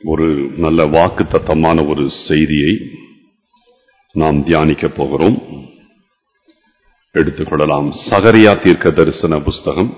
ஒரு நல்ல வாக்குத்தத்தமான ஒரு செய்தியை நாம் தியானிக்க போகிறோம் எடுத்துக்கொள்ளலாம் சகரியா தீர்க்க தரிசன புஸ்தகம்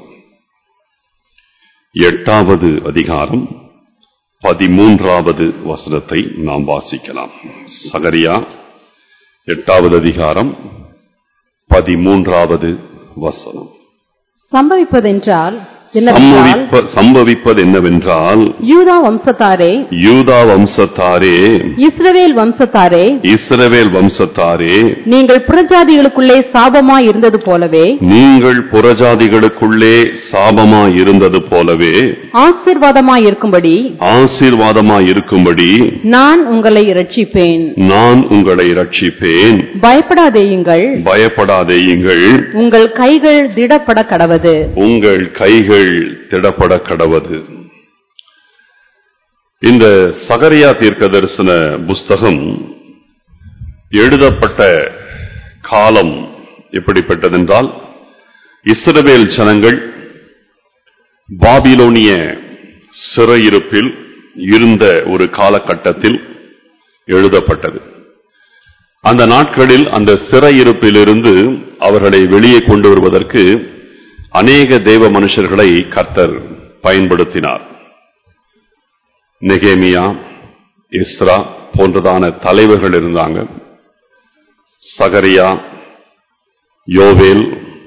எட்டாவது அதிகாரம் பதிமூன்றாவது வசனத்தை நாம் வாசிக்கலாம் சகரியா எட்டாவது அதிகாரம் பதிமூன்றாவது வசனம் சம்பவிப்பதென்றால் என்னவென்றால் சம்பவிப்ப- சம்பவிப்பது என்னவென்றால் யூதா வம்சத்தாரே யூதா வம்சத்தாரே இஸ்ரவேல் வம்சத்தாரே இஸ்ரவேல் வம்சத்தாரே நீங்கள் புறஜாதிகளுக்குள்ளே சாபமாய் இருந்தது போலவே நீங்கள் புறஜாதிகளுக்குள்ளே சாபமாய் இருந்தது போலவே ஆசீர்வாதமாய் இருக்கும்படி ஆசீர்வாதமாய் இருக்கும்படி நான் உங்களை இரட்சிப்பேன் நான் உங்களை ரட்சிப்பேன் பயப்படாதேயுங்கள் பயப்படாதேயுங்கள் உங்கள் கைகள் திடப்பட கடவது உங்கள் கைகள் திடப்பட கடவது இந்த சகரியா தீர்க்க தரிசன புஸ்தகம் எழுதப்பட்ட காலம் எப்படிப்பட்டதென்றால் இஸ்ரவேல் ஜனங்கள் பாபிலோனிய சிறையிருப்பில் இருந்த ஒரு காலகட்டத்தில் எழுதப்பட்டது அந்த நாட்களில் அந்த சிறையிருப்பிலிருந்து அவர்களை வெளியே கொண்டு வருவதற்கு அநேக தேவ மனுஷர்களை கர்த்தர் பயன்படுத்தினார் நெகேமியா இஸ்ரா போன்றதான தலைவர்கள் இருந்தாங்க சகரியா யோவேல்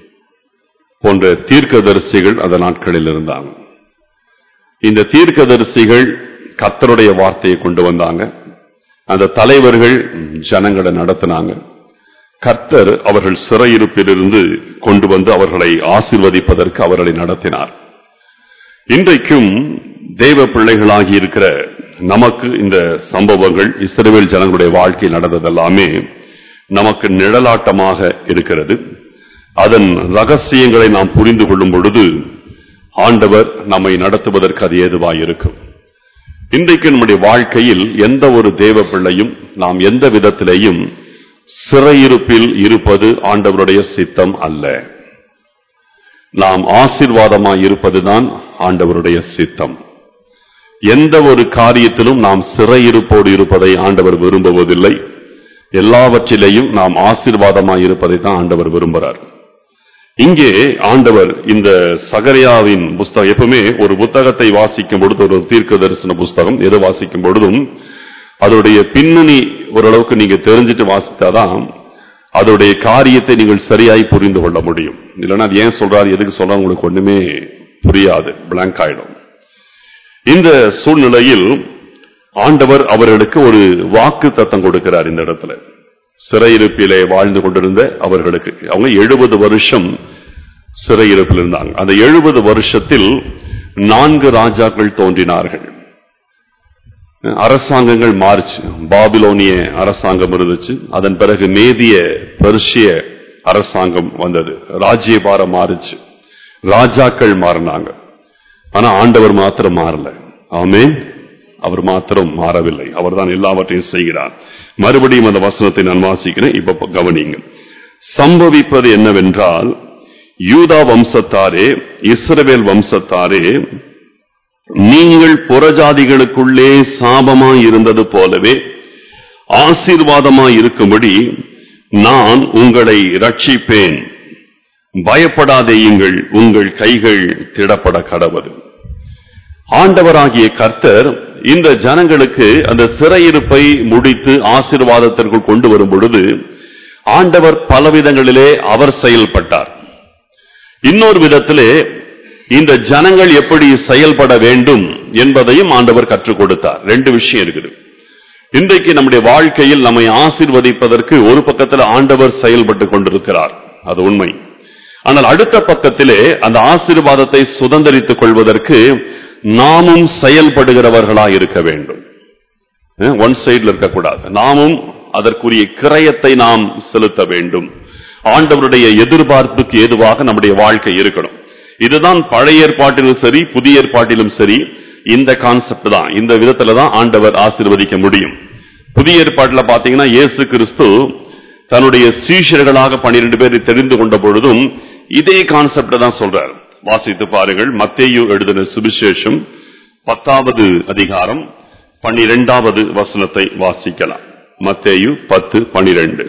போன்ற தீர்க்கதரிசிகள் அந்த நாட்களில் இருந்தாங்க இந்த தீர்க்கதரிசிகள் கர்த்தருடைய வார்த்தையை கொண்டு வந்தாங்க அந்த தலைவர்கள் ஜனங்களை நடத்தினாங்க கர்த்தர் அவர்கள் சிறையிருப்பிலிருந்து கொண்டு வந்து அவர்களை ஆசீர்வதிப்பதற்கு அவர்களை நடத்தினார் இன்றைக்கும் தேவ பிள்ளைகளாகி இருக்கிற நமக்கு இந்த சம்பவங்கள் இஸ்ரவேல் ஜனங்களுடைய வாழ்க்கையில் நடந்ததெல்லாமே நமக்கு நிழலாட்டமாக இருக்கிறது அதன் ரகசியங்களை நாம் புரிந்து கொள்ளும் பொழுது ஆண்டவர் நம்மை நடத்துவதற்கு அது ஏதுவாய் இருக்கும் இன்றைக்கு நம்முடைய வாழ்க்கையில் எந்த ஒரு தேவ பிள்ளையும் நாம் எந்த விதத்திலேயும் சிறையிருப்பில் இருப்பது ஆண்டவருடைய சித்தம் அல்ல நாம் ஆசீர்வாதமாய் இருப்பதுதான் ஆண்டவருடைய சித்தம் எந்த ஒரு காரியத்திலும் நாம் சிறையிருப்போடு இருப்பதை ஆண்டவர் விரும்புவதில்லை எல்லாவற்றிலேயும் நாம் ஆசீர்வாதமாய் இருப்பதை தான் ஆண்டவர் விரும்புகிறார் இங்கே ஆண்டவர் இந்த சகரியாவின் புஸ்தகம் எப்பவுமே ஒரு புத்தகத்தை வாசிக்கும் பொழுது ஒரு தீர்க்க தரிசன புஸ்தகம் எது வாசிக்கும் பொழுதும் அதோடைய பின்னணி ஓரளவுக்கு நீங்க தெரிஞ்சுட்டு வாசித்தாதான் அதோடைய காரியத்தை நீங்கள் சரியாய் புரிந்து கொள்ள முடியும் இல்லைன்னா அது ஏன் சொல்றாரு எதுக்கு சொல்றாரு உங்களுக்கு ஒண்ணுமே புரியாது blank ஆயிடும் இந்த சூழ்நிலையில் ஆண்டவர் அவர்களுக்கு ஒரு வாக்கு தத்தம் கொடுக்கிறார் இந்த இடத்துல சிறையிருப்பிலே வாழ்ந்து கொண்டிருந்த அவர்களுக்கு அவங்க எழுபது வருஷம் சிறையிருப்பில் இருந்தாங்க அந்த எழுபது வருஷத்தில் நான்கு ராஜாக்கள் தோன்றினார்கள் அரசாங்கங்கள் மாறுச்சு பாபிலோனிய அரசாங்கம் இருந்துச்சு அதன் பிறகு மேதிய பெர்ஷிய அரசாங்கம் வந்தது ராஜ்யபாரம் மாறுச்சு ராஜாக்கள் மாறினாங்க ஆனா ஆண்டவர் மாத்திரம் மாறல ஆமென் அவர் மாத்திரம் மாறவில்லை அவர்தான் எல்லாவற்றையும் செய்கிறார் மறுபடியும் அந்த வசனத்தை நான் வாசிக்கிறேன் இப்ப கவனிங்க சம்பவிப்பது என்னவென்றால் யூதா வம்சத்தாரே இஸ்ரவேல் வம்சத்தாரே நீங்கள் புறஜாதிகளுக்குள்ளே சாபமாய் இருந்தது போலவே ஆசீர்வாதமாய் இருக்கும்படி நான் உங்களை ரட்சிப்பேன் பயப்படாதேயுங்கள் உங்கள் கைகள் திடப்பட கடவது ஆண்டவராகிய கர்த்தர் இந்த ஜனங்களுக்கு அந்த சிறையிருப்பை முடித்து ஆசீர்வாதத்திற்குள் கொண்டு வரும் பொழுது ஆண்டவர் பலவிதங்களிலே அவர் செயல்பட்டார் இன்னொரு விதத்திலே இந்த ஜனங்கள் எப்படி செயல்பட வேண்டும் என்பதையும் ஆண்டவர் கற்றுக் கொடுத்தார் ரெண்டு விஷயம் இருக்குது இன்றைக்கு நம்முடைய வாழ்க்கையில் நம்மை ஆசீர்வதிப்பதற்கு ஒரு பக்கத்தில் ஆண்டவர் செயல்பட்டு கொண்டிருக்கிறார் அது உண்மை ஆனால் அடுத்த பக்கத்திலே அந்த ஆசீர்வாதத்தை சுதந்திரித்துக் கொள்வதற்கு நாமும் செயல்படுகிறவர்களாய் இருக்க வேண்டும் ஒன் சைடுல இருக்கக்கூடாது நாமும் அதற்குரிய கிரயத்தை நாம் செலுத்த வேண்டும் ஆண்டவருடைய எதிர்பார்ப்புக்கு ஏதுவாக நம்முடைய வாழ்க்கை இருக்கணும் இதுதான் பழைய ஏற்பாட்டிலும் சரி புதிய ஏற்பாட்டிலும் சரி இந்த கான்செப்ட் தான் இந்த விதத்துல தான் ஆண்டவர் ஆசீர்வதிக்க முடியும் புதிய ஏற்பாட்டுல பாத்தீங்கன்னா இயேசு கிறிஸ்து தன்னுடைய சீஷர்களாக பன்னிரண்டு பேரை தெரிந்து கொண்ட பொழுதும் இதே கான்செப்ட தான் சொல்றார் வாசித்து பாருங்கள் மத்தேயு எழுதின சுவிசேஷம் பத்தாவது அதிகாரம் பன்னிரெண்டாவது வசனத்தை வாசிக்கலாம் மத்தேயு பத்து பனிரெண்டு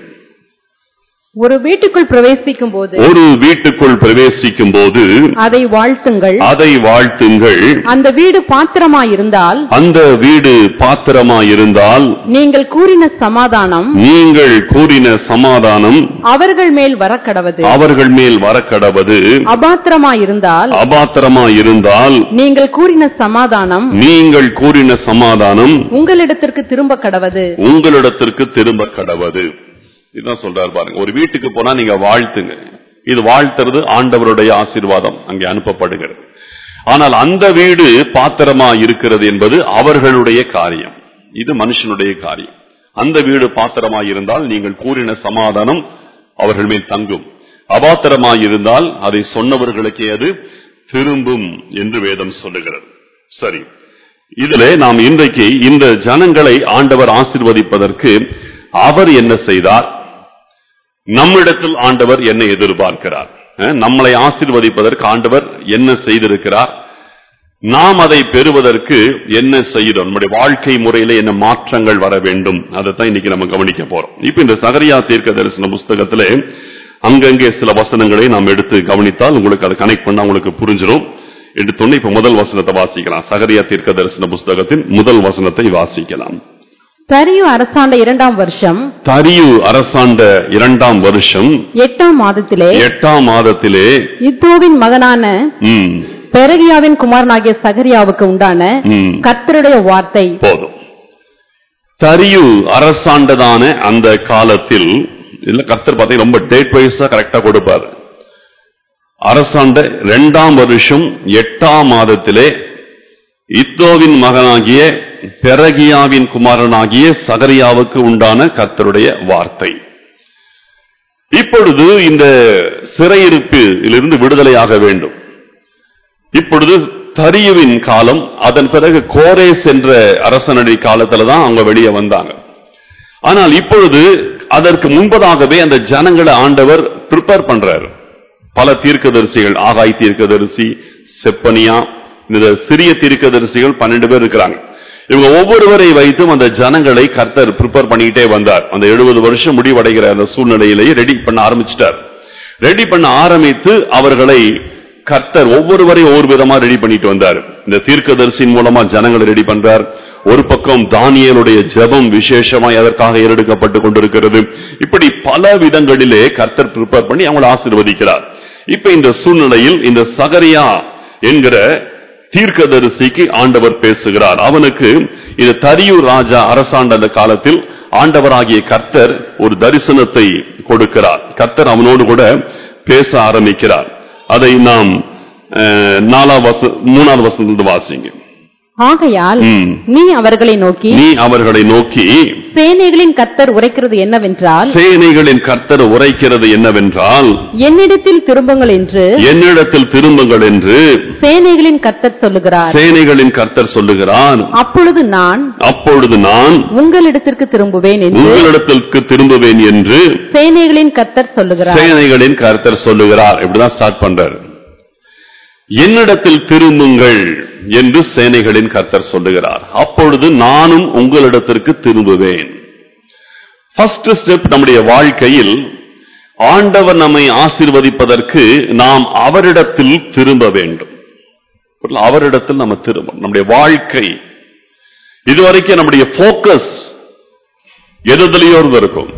ஒரு வீட்டுக்குள் பிரவேசிக்கும் போது ஒரு வீட்டுக்குள் பிரவேசிக்கும் போது அதை வாழ்த்துங்கள் அதை வாழ்த்துங்கள் அந்த வீடு பாத்திரமாயிருந்தால் அந்த வீடு பாத்திரமாயிருந்தால் நீங்கள் கூறின சமாதானம் நீங்கள் கூறின சமாதானம் அவர்கள் மேல் வரக்கடவது அவர்கள் மேல் வரக்கடவது அபாத்திரமாயிருந்தால் அபாத்திரமாயிருந்தால் நீங்கள் கூறின சமாதானம் நீங்கள் கூறின சமாதானம் உங்களிடத்திற்கு திரும்ப கடவது உங்களிடத்திற்கு திரும்ப கடவது இதுதான் சொல்றாரு பாருங்க ஒரு வீட்டுக்கு போனா நீங்க வாழ்த்துங்க இது வாழ்த்துறது ஆண்டவருடைய ஆசீர்வாதம் அங்கே அனுப்பப்படுகிறது ஆனால் அந்த வீடு பாத்திரமா இருக்கிறது என்பது அவர்களுடைய காரியம் இது மனுஷனுடைய காரியம் அந்த வீடு பாத்திரமா இருந்தால் நீங்கள் கூறின சமாதானம் அவர்கள் மேல் தங்கும் அபாத்திரமாய் இருந்தால் அதை சொன்னவர்களுக்கே அது திரும்பும் என்று வேதம் சொல்லுகிறது சரி இதிலே நாம் இன்றைக்கு இந்த ஜனங்களை ஆண்டவர் ஆசீர்வதிப்பதற்கு அவர் என்ன செய்தார் நம்மிடத்தில் ஆண்டவர் என்ன எதிர்பார்க்கிறார் அஹ், நம்மளை ஆசீர்வதிப்பதற்கு ஆண்டவர் என்ன செய்திருக்கிறார் நாம் அதை பெறுவதற்கு என்ன செய்யணும் நம்முடைய வாழ்க்கை முறையில என்ன மாற்றங்கள் வர வேண்டும் அதைத்தான் இன்னைக்கு நம்ம கவனிக்க போறோம் இப்ப இந்த சகரியா தீர்க்க தரிசன புஸ்தகத்திலே அங்கங்கே சில வசனங்களை நாம் எடுத்து கவனித்தால் உங்களுக்கு அதை கனெக்ட் பண்ணா உங்களுக்கு புரிஞ்சிடும் எடுத்தோன்னே இப்ப முதல் வசனத்தை வாசிக்கலாம் சகரியா தீர்க்க தரிசன புஸ்தகத்தின் முதல் வசனத்தை வாசிக்கலாம் தரியு அரசாண்ட இரண்டாம் வருஷம் தரியு அரசாண்ட இரண்டாம் வருஷம் எட்டாம் மாதத்திலே எட்டாம் மாதத்திலே இத்தோவின் மகனான ம், பெரகியாவின் குமாரனாகிய சகரியாவுக்கு உண்டான ம், கர்த்தருடைய வார்த்தை போதும் தரியு அரசாண்டதான அந்த காலத்தில் இல்ல கர்த்தர் பார்த்தீங்கன்னா ரொம்ப டேட் வைஸா கரெக்டா கொடுப்பாரு அரசாண்ட இரண்டாம் வருஷம் எட்டாம் மாதத்திலே இத்தோவின் மகனாகிய பெரகியாவின் குமாரனாகிய சகரியாவுக்கு உண்டான கர்த்தருடைய வார்த்தை இப்பொழுது இந்த சிறையிருப்பிலிருந்து விடுதலையாக வேண்டும் இப்பொழுது தரியுவின் காலம் அதன் பிறகு கோரேஸ் என்ற அரசனுடைய காலத்துல தான் அவங்க வெளியே வந்தாங்க ஆனால் இப்பொழுது அதற்கு முன்பதாகவே அந்த ஜனங்களை ஆண்டவர் ப்ரிப்பேர் பண்றாரு பல தீர்க்கதரிசிகள் ஆகாய் தீர்க்கதரிசி செப்பனியா இந்த சிறிய தீர்க்கதரிசிகள் பன்னெண்டு பேர் இருக்கிறாங்க இவங்க ஒவ்வொருவரை வைத்தும் அந்த ஜனங்களை கர்த்தர் ப்ரிப்பேர் பண்ணிக்கிட்டே வந்தார் அந்த எழுபது வருஷம் முடிவடைகிற அந்த சூழ்நிலையிலேயே ரெடி பண்ண ஆரம்பிச்சிட்டார் ரெடி பண்ண ஆரம்பித்து அவர்களை கர்த்தர் ஒவ்வொருவரையும் ஒவ்வொரு விதமா ரெடி பண்ணிட்டு வந்தார் இந்த தீர்க்கதரிசியின் மூலமா ஜனங்களை ரெடி பண்றார் ஒரு பக்கம் தானியலுடைய ஜெபம் விசேஷமாய் அதற்காக ஏறெடுக்கப்பட்டு கொண்டிருக்கிறது இப்படி பல விதங்களிலே கர்த்தர் ப்ரிப்பேர் பண்ணி அவங்களை ஆசீர்வதிக்கிறார் இப்ப இந்த சூழ்நிலையில் இந்த சகரியா என்கிற தீர்க்கதரிசிக்கு ஆண்டவர் பேசுகிறார் அவனுக்கு இது தரியூர் ராஜா அரசாண்ட அந்த காலத்தில் ஆண்டவராகிய கர்த்தர் ஒரு தரிசனத்தை கொடுக்கிறார் கர்த்தர் அவனோடு கூட பேச ஆரம்பிக்கிறார் அதை நாம் அஹ், நாலாம் வச மூணாவது வசனத்திலிருந்து வாசிங்க ஆகையால் ம். நீ அவர்களை நோக்கி நீ அவர்களை நோக்கி சேனைகளின் கர்த்தர் உரைக்கிறது என்னவென்றால் சேனைகளின் கர்த்தர் உரைக்கிறது என்னவென்றால் என்னிடத்தில் திரும்புங்கள் என்று என்னிடத்தில் திரும்புங்கள் என்று சேனைகளின் கர்த்தர் சொல்லுகிறார் சேனைகளின் கர்த்தர் சொல்லுகிறான் அப்பொழுது நான் அப்பொழுது நான் உங்களிடத்திற்கு திரும்புவேன் என்று உங்களிடத்திற்கு திரும்புவேன் என்று சேனைகளின் கர்த்தர் சொல்லுகிறார் சேனைகளின் கர்த்தர் சொல்லுகிறார் இப்படிதான் ஸ்டார்ட் பண்றாரு என்னிடத்தில் திரும்புங்கள் என்று சேனைகளின் கர்த்தர் சொல்லுகிறார் அப்பொழுது நானும் உங்களிடத்திற்கு திரும்புவேன் ஃபர்ஸ்ட் ஸ்டெப் நம்முடைய வாழ்க்கையில் ஆண்டவர் நம்மை ஆசீர்வதிப்பதற்கு நாம் அவரிடத்தில் திரும்ப வேண்டும் புரியல? அவரிடத்தில் நம்ம திரும்ப நம்முடைய வாழ்க்கை இதுவரைக்கும் நம்முடைய போக்கஸ் எதுலையோ இருக்கும்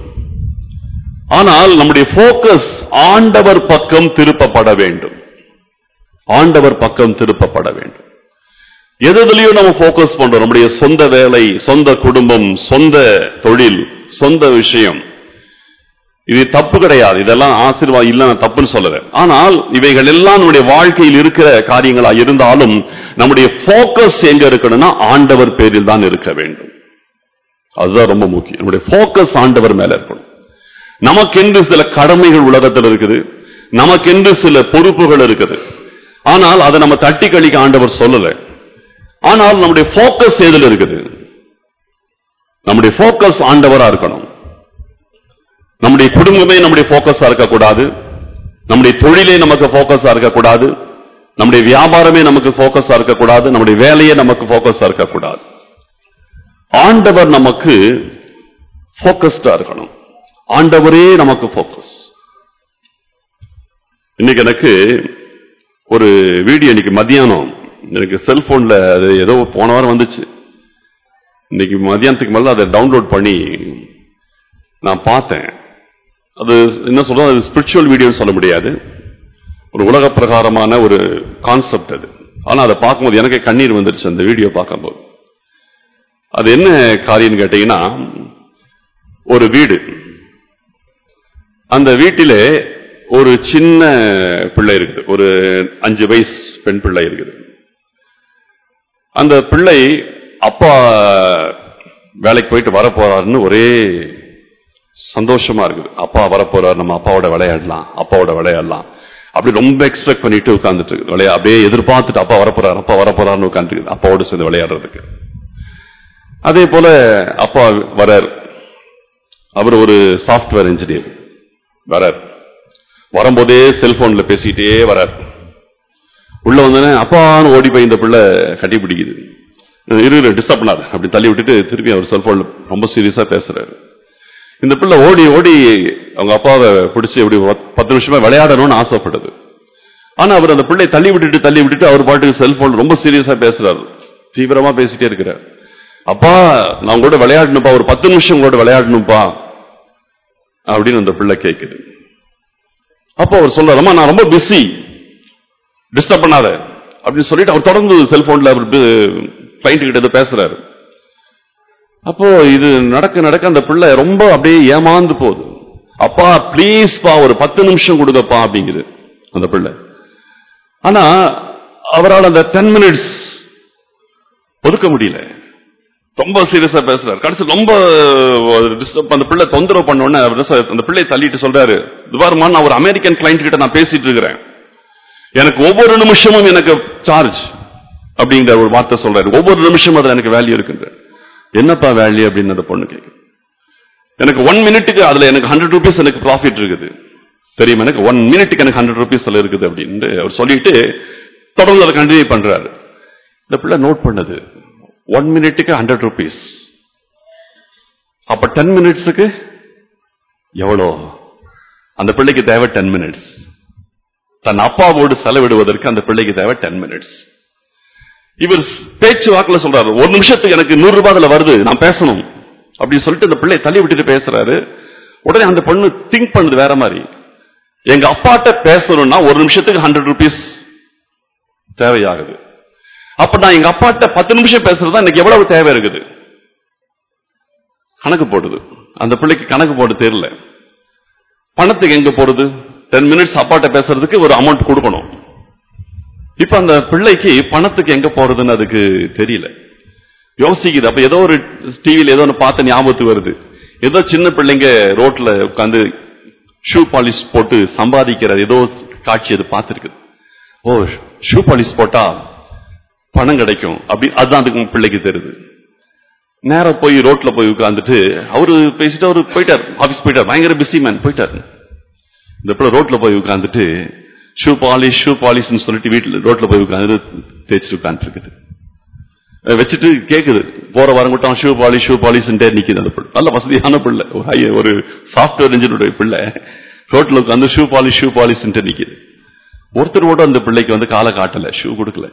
ஆனால் நம்முடைய போக்கஸ் ஆண்டவர் பக்கம் திருப்பப்பட வேண்டும் ஆண்டவர் பக்கம் திருப்பப்பட வேண்டும் எதுலயும் நம்ம போக்கஸ் பண்றோம் நம்முடைய சொந்த வேலை சொந்த குடும்பம் சொந்த தொழில் சொந்த விஷயம் இது தப்பு கிடையாது இதெல்லாம் ஆசீர்வாதம் இல்ல நான் தப்புன்னு சொல்லல ஆனால் இவைகள் எல்லாம் நம்முடைய வாழ்க்கையில் இருக்கிற காரியங்களா இருந்தாலும் நம்முடைய போக்கஸ் எங்க இருக்கணும்னா ஆண்டவர் பேரில் தான் இருக்க வேண்டும் அதுதான் ரொம்ப முக்கியம் நம்முடைய போக்கஸ் ஆண்டவர் மேல இருக்கணும் நமக்கென்று சில கடமைகள் உலகத்தில் இருக்குது நமக்கென்று சில பொறுப்புகள் இருக்குது ஆனால் அதை நம்ம தட்டி கழிக்க ஆண்டவர் சொல்லல ஆனால் நம்முடைய போக்கஸ் எதுல இருக்குது நம்முடைய போக்கஸ் ஆண்டவரா இருக்கணும் நம்முடைய குடும்பமே நம்முடைய போக்கஸா இருக்கக்கூடாது நம்முடைய தொழிலே நமக்கு போக்கஸா இருக்கக்கூடாது நம்முடைய வியாபாரமே நமக்கு போக்கஸா இருக்கக்கூடாது நம்முடைய வேலையே நமக்கு போக்கஸா இருக்கக்கூடாது ஆண்டவர் நமக்கு போக்கஸ்டா இருக்கணும் ஆண்டவரே நமக்கு போக்கஸ் இன்னைக்கு எனக்கு ஒரு வீடியோ இன்னைக்கு மத்தியானம் எனக்கு செல்போன்ல அது ஏதோ போன வாரம் வந்துச்சு இன்னைக்கு மத்தியானத்துக்கு மேல அதை டவுன்லோட் பண்ணி நான் பார்த்தேன் அது என்ன சொல்றது அது ஸ்பிரிச்சுவல் வீடியோன்னு சொல்ல முடியாது ஒரு உலக பிரகாரமான ஒரு கான்செப்ட் அது ஆனா அதை பார்க்கும்போது எனக்கு கண்ணீர் வந்துருச்சு அந்த வீடியோ பார்க்கும்போது அது என்ன காரியம்னு கேட்டீங்கன்னா ஒரு வீடு அந்த வீட்டிலே ஒரு சின்ன பிள்ளை இருக்குது ஒரு அஞ்சு வயசு பெண் பிள்ளை இருக்குது அந்த பிள்ளை அப்பா வேலைக்கு போயிட்டு வரப்போறாருன்னு ஒரே சந்தோஷமா இருக்குது அப்பா வரப்போறாரு நம்ம அப்பாவோட விளையாடலாம் அப்பாவோட விளையாடலாம் அப்படி ரொம்ப எக்ஸ்பெக்ட் பண்ணிட்டு உட்கார்ந்துட்டு இருக்குது விளையா அப்படியே எதிர்பார்த்துட்டு அப்பா வரப்போறாரு அப்பா வரப்போறாருன்னு உட்காந்துருக்கு அப்பாவோட சேர்ந்து விளையாடுறதுக்கு அதே போல அப்பா வரார் அவர் ஒரு சாஃப்ட்வேர் இன்ஜினியர் வரார் வரும்போதே செல்போன்ல பேசிட்டே வரார் உள்ள வந்தோடனே அப்பான்னு ஓடி போய் இந்த பிள்ளை கட்டி பிடிக்குது இரு டிஸ்டர்ப் பண்ணாது அப்படி தள்ளி விட்டுட்டு திருப்பி அவர் செல்போன்ல ரொம்ப சீரியஸா பேசுறாரு இந்த பிள்ளை ஓடி ஓடி அவங்க அப்பாவை பிடிச்சி இப்படி பத்- பத்து நிமிஷமா விளையாடணும்னு ஆசைப்படுது ஆனா அவர் அந்த பிள்ளை தள்ளி விட்டுட்டு தள்ளி விட்டுட்டு அவர் பாட்டுக்கு செல்போன் ரொம்ப சீரியஸா பேசுறாரு தீவிரமா பேசிட்டே இருக்கிறார் அப்பா நான் உங்களோட விளையாடணும்ப்பா ஒரு பத்து நிமிஷம் உங்களோட விளையாடணும்ப்பா அப்படின்னு அந்த பிள்ளை கேக்குது அப்போ அவர் சொல்றாரு அம்மா நான் ரொம்ப பிஸி டிஸ்டர்ப் பண்ணாத அப்படின்னு சொல்லிட்டு அவர் தொடர்ந்து செல்போன்ல அவர் கிளைண்ட் கிட்ட ஏதோ பேசுறாரு அப்போ இது நடக்க நடக்க அந்த பிள்ளை ரொம்ப அப்படியே ஏமாந்து போகுது அப்பா ப்ளீஸ் பா ஒரு பத்து நிமிஷம் கொடுங்கப்பா அப்படிங்குது அந்த பிள்ளை ஆனா அவரால் அந்த டென் மினிட்ஸ் ஒதுக்க முடியல ரொம்ப சீரியஸா பேசுறாரு கடைசி ரொம்ப disturb- அந்த பிள்ளை தொந்தரவு பண்ண உடனே அவர் என்ன சொல்றாரு, அந்த பிள்ளையை தள்ளிட்டு சொல்றாரு துவாரமா நான் ஒரு அமெரிக்கன் கிளைண்ட் கிட்ட நான் பேசிட்டு இருக்கிறேன் எனக்கு ஒவ்வொரு நிமிஷமும் எனக்கு சார்ஜ் அப்படிங்கிற ஒரு வார்த்தை சொல்றாரு ஒவ்வொரு நிமிஷமும் அதுல எனக்கு வேல்யூ இருக்குன்ற என்னப்பா வேல்யூ அப்படின்னு அந்த பொண்ணு கேக்குது எனக்கு ஒன் மினிட்டுக்கு அதுல எனக்கு ஹண்ட்ரட் ருபீஸ் எனக்கு ப்ராஃபிட் இருக்குது தெரியுமா எனக்கு ஒன் மினிட்டுக்கு எனக்கு ஹண்ட்ரட் ருபீஸ் அதுல இருக்குது அப்படின்னு அவர் சொல்லிட்டு தொடர்ந்து அதை கண்டினியூ பண்றாரு இந்த பிள்ளை நோட் பண்ணது ஒன் மினிட்டுக்கு ஹண்ட்ரட் ருபீஸ் அப்ப டென் மினிட்ஸுக்கு எவ்வளோ அந்த பிள்ளைக்கு தேவை டென் மினிட்ஸ் தன் அப்பாவோடு செலவிடுவதற்கு அந்த பிள்ளைக்கு தேவை டென் மினிட்ஸ் இவர் பேச்சு வாக்குல சொல்றாரு ஒரு நிமிஷத்துக்கு எனக்கு நூறு ரூபாய் அதுல வருது நான் பேசணும் அப்படின்னு சொல்லிட்டு அந்த பிள்ளையை தள்ளி விட்டுட்டு பேசுறாரு உடனே அந்த பொண்ணு திங்க் பண்ணுது வேற மாதிரி எங்க அப்பாட்ட பேசணும்னா ஒரு நிமிஷத்துக்கு ஹண்ட்ரட் ருபீஸ் தேவையாகுது அப்ப நான் எங்க அப்பாட்ட பத்து நிமிஷம் பேசுறதா எனக்கு எவ்வளவு தேவை இருக்குது கணக்கு போடுது அந்த பிள்ளைக்கு கணக்கு போட தெரியல பணத்துக்கு எங்க போறது டென் மினிட்ஸ் அப்பாட்ட பேசுறதுக்கு ஒரு அமௌண்ட் கொடுக்கணும் இப்ப அந்த பிள்ளைக்கு பணத்துக்கு எங்க போறதுன்னு அதுக்கு தெரியல யோசிக்குது அப்ப ஏதோ ஒரு டிவியில ஏதோ ஒன்று பார்த்த ஞாபகத்துக்கு வருது ஏதோ சின்ன பிள்ளைங்க ரோட்ல உட்காந்து ஷூ பாலிஷ் போட்டு சம்பாதிக்கிற ஏதோ காட்சி அது பார்த்திருக்குது ஓ ஷூ பாலிஷ் போட்டா பணம் கிடைக்கும் அப்படி அதுதான் அதுக்கு பிள்ளைக்கு தெரியுது நேரா போய் ரோட்ல போய் உட்கார்ந்துட்டு அவரு பேசிட்டு அவரு போயிட்டார் ஆபீஸ் போயிட்டார் பயங்கர பிஸி மேன் போயிட்டார் இந்த பிள்ளை ரோட்ல போய் உட்கார்ந்துட்டு ஷூ பாலிஷ் ஷூ பாலிஷ்னு சொல்லிட்டு வீட்டுல ரோட்ல போய் உட்கார்ந்து தேய்ச்சிட்டு உட்கார்ந்துருக்குது வச்சுட்டு கேக்குது போற வாரம் கூட்டம் ஷூ பாலிஷ் ஷூ பாலிஷ்ன்ட்டே நிக்குது அந்த பிள்ளை நல்ல வசதியான பிள்ளை ஒரு high- ஒரு சாஃப்ட்வேர் இன்ஜினுடைய பிள்ளை ரோட்ல உட்கார்ந்து ஷூ பாலிஷ் ஷூ பாலிஷ்ன்ட்டு நிக்குது ஒருத்தர் கூட அந்த பிள்ளைக்கு வந்து காலை காட்டல ஷூ கொடுக்கல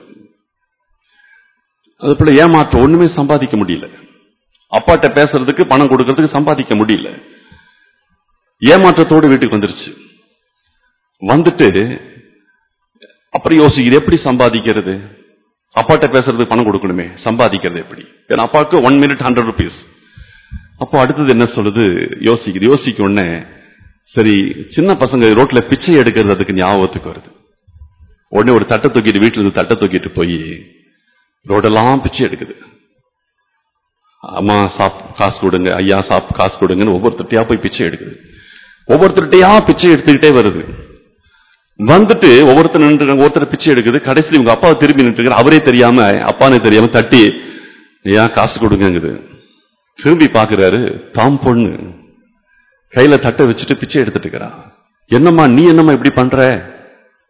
அந்த பிள்ளை ஏமாற்ற ஒண்ணுமே சம்பாதிக்க முடியல அப்பாட்ட பேசுறதுக்கு பணம் கொடுக்கறதுக்கு சம்பாதிக்க முடியல ஏமாற்றத்தோடு வீட்டுக்கு வந்துருச்சு வந்துட்டு அப்புறம் யோசிக்குது எப்படி சம்பாதிக்கிறது அப்பாட்ட பேசுறதுக்கு பணம் கொடுக்கணுமே சம்பாதிக்கிறது எப்படி ஏன்னா அப்பாவுக்கு ஒன் மினிட் ஹண்ட்ரட் ருபீஸ் அப்போ அடுத்தது என்ன சொல்லுது யோசிக்குது யோசிக்க உடனே சரி சின்ன பசங்க ரோட்ல பிச்சை எடுக்கிறது அதுக்கு ஞாபகத்துக்கு வருது உடனே ஒரு தட்டை தூக்கிட்டு வீட்டுல இருந்து தட்டை தூக்கிட்டு போய் ரோடெல்லாம் பிச்சை எடுக்குது அம்மா சாப் காசு கொடுங்க ஐயா சாப் காசு கொடுங்கன்னு ஒவ்வொருத்தட்டையா போய் பிச்சை எடுக்குது ஒவ்வொருத்தர்கிட்டயா பிச்சை எடுத்துக்கிட்டே வருது வந்துட்டு ஒவ்வொருத்தர் நின்று ஒருத்தர் பிச்சை எடுக்குது கடைசியில் இவங்க அப்பா திரும்பி நின்று அவரே தெரியாம அப்பானே தெரியாம தட்டி ஐயா காசு கொடுங்கங்குது திரும்பி பாக்குறாரு தாம் பொண்ணு கையில தட்டை வச்சுட்டு பிச்சை எடுத்துட்டு இருக்கிறா என்னம்மா நீ என்னம்மா இப்படி பண்ற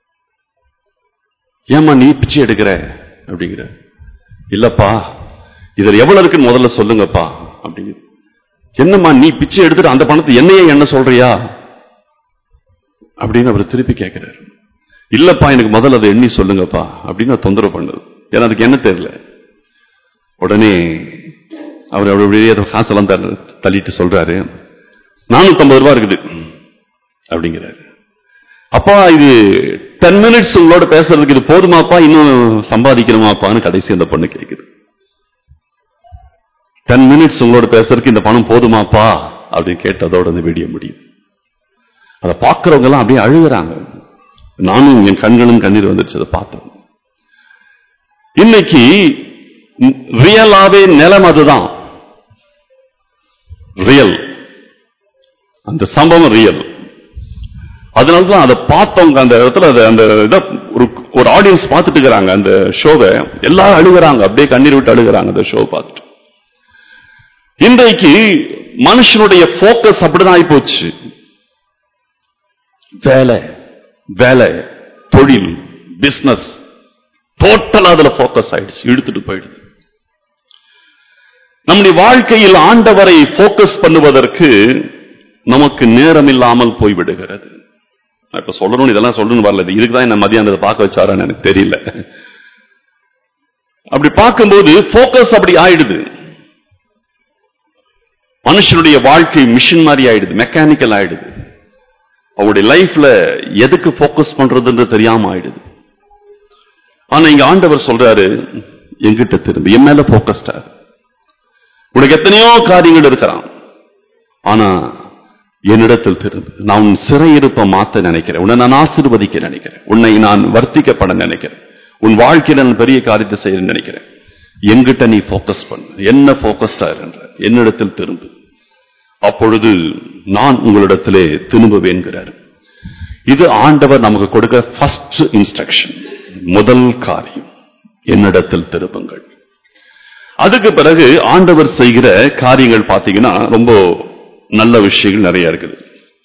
ஏம்மா நீ பிச்சை எடுக்கிற அப்படிங்கிற இல்லப்பா இதுல எவ்வளவு இருக்குன்னு முதல்ல சொல்லுங்கப்பா அப்படின்னு என்னம்மா நீ பிச்சை எடுத்துட்டு அந்த பணத்தை என்னையே என்ன சொல்றியா அப்படின்னு அவர் திருப்பி கேட்கிறாரு இல்லப்பா எனக்கு முதல்ல அதை எண்ணி சொல்லுங்கப்பா அப்படின்னு நான் தொந்தரவு பண்ணுது ஏன்னா அதுக்கு என்ன தெரியல உடனே அவர் அப்படியே அந்த காசெல்லாம் தள்ள- தள்ளிட்டு சொல்றாரு நானூத்தம்பது ரூபா இருக்குது அப்படிங்கிறாரு அப்பா இது டென் மினிட்ஸ் உங்களோட பேசுறதுக்கு இது போதுமாப்பா இன்னும் சம்பாதிக்கணுமாப்பான்னு கடைசி அந்த பொண்ணு கேக்குது டென் மினிட்ஸ் உங்களோட பேசுறதுக்கு இந்த பணம் போதுமாப்பா அப்படின்னு கேட்டதோட அந்த வீடியோ முடியும் அதை பார்க்கறவங்க எல்லாம் அப்படியே அழுகுறாங்க நானும் என் கண்களும் கண்ணீர் வந்துருச்சு அதை பார்த்தேன் இன்னைக்கு ரியலாவே நிலம் அதுதான் ரியல் அந்த சம்பவம் ரியல் அதனாலதான் அதை பார்த்தவங்க அந்த இடத்துல அதை அந்த இதை ஒரு ஒரு ஆடியன்ஸ் பார்த்துட்டு இருக்கிறாங்க அந்த ஷோவை எல்லாரும் அழுகுறாங்க அப்படியே கண்ணீர் விட்டு அழுகுறாங்க அந்த ஷோ பார்த்துட்டு இன்றைக்கு மனுஷனுடைய போக்கஸ் அப்படிதான் ஆகி போச்சு வேலை வேலை தொழில் பிசினஸ் டோட்டலா அதுல போக்கஸ் ஆயிடுச்சு இழுத்துட்டு போயிடுது நம்முடைய வாழ்க்கையில் ஆண்டவரை போக்கஸ் பண்ணுவதற்கு நமக்கு நேரம் இல்லாமல் போய்விடுகிறது நான் இப்ப சொல்லணும் இதெல்லாம் சொல்லணும்னு வரல இது இதுக்கு தான் என்ன மதியானத்தை பார்க்க வச்சாரான்னு எனக்கு தெரியல அப்படி பார்க்கும்போது போக்கஸ் அப்படி ஆயிடுது மனுஷனுடைய வாழ்க்கை மிஷின் மாதிரி ஆயிடுது மெக்கானிக்கல் ஆயிடுது அவருடைய லைஃப்ல எதுக்கு போக்கஸ் பண்றதுன்னு தெரியாம ஆயிடுது ஆனா இங்க ஆண்டவர் சொல்றாரு எங்கிட்ட திரும்பி என் மேல போக்கஸ்டா உனக்கு எத்தனையோ காரியங்கள் இருக்கிறான் ஆனா என்னிடத்தில் திரும்பு நான் உன் சிறையிருப்ப மாத்த நினைக்கிறேன் உன்னை நான் ஆசீர்வதிக்க நினைக்கிறேன் உன்னை நான் வர்த்திக்கப்பட நினைக்கிறேன் உன் வாழ்க்கையில நான் பெரிய காரியத்தை செய்ய நினைக்கிறேன் எங்கிட்ட நீ போக்கஸ் பண்ணு என்ன போக்கஸ்டா இருன்ற என்னிடத்தில் திரும்பு அப்பொழுது நான் உங்களிடத்திலே திரும்புவேன்கிறார் இது ஆண்டவர் நமக்கு கொடுக்க ஃபர்ஸ்ட் இன்ஸ்ட்ரக்ஷன் முதல் காரியம் என்னிடத்தில் திரும்புங்கள் அதுக்கு பிறகு ஆண்டவர் செய்கிற காரியங்கள் பார்த்தீங்கன்னா ரொம்ப நல்ல விஷயங்கள் நிறைய இருக்குது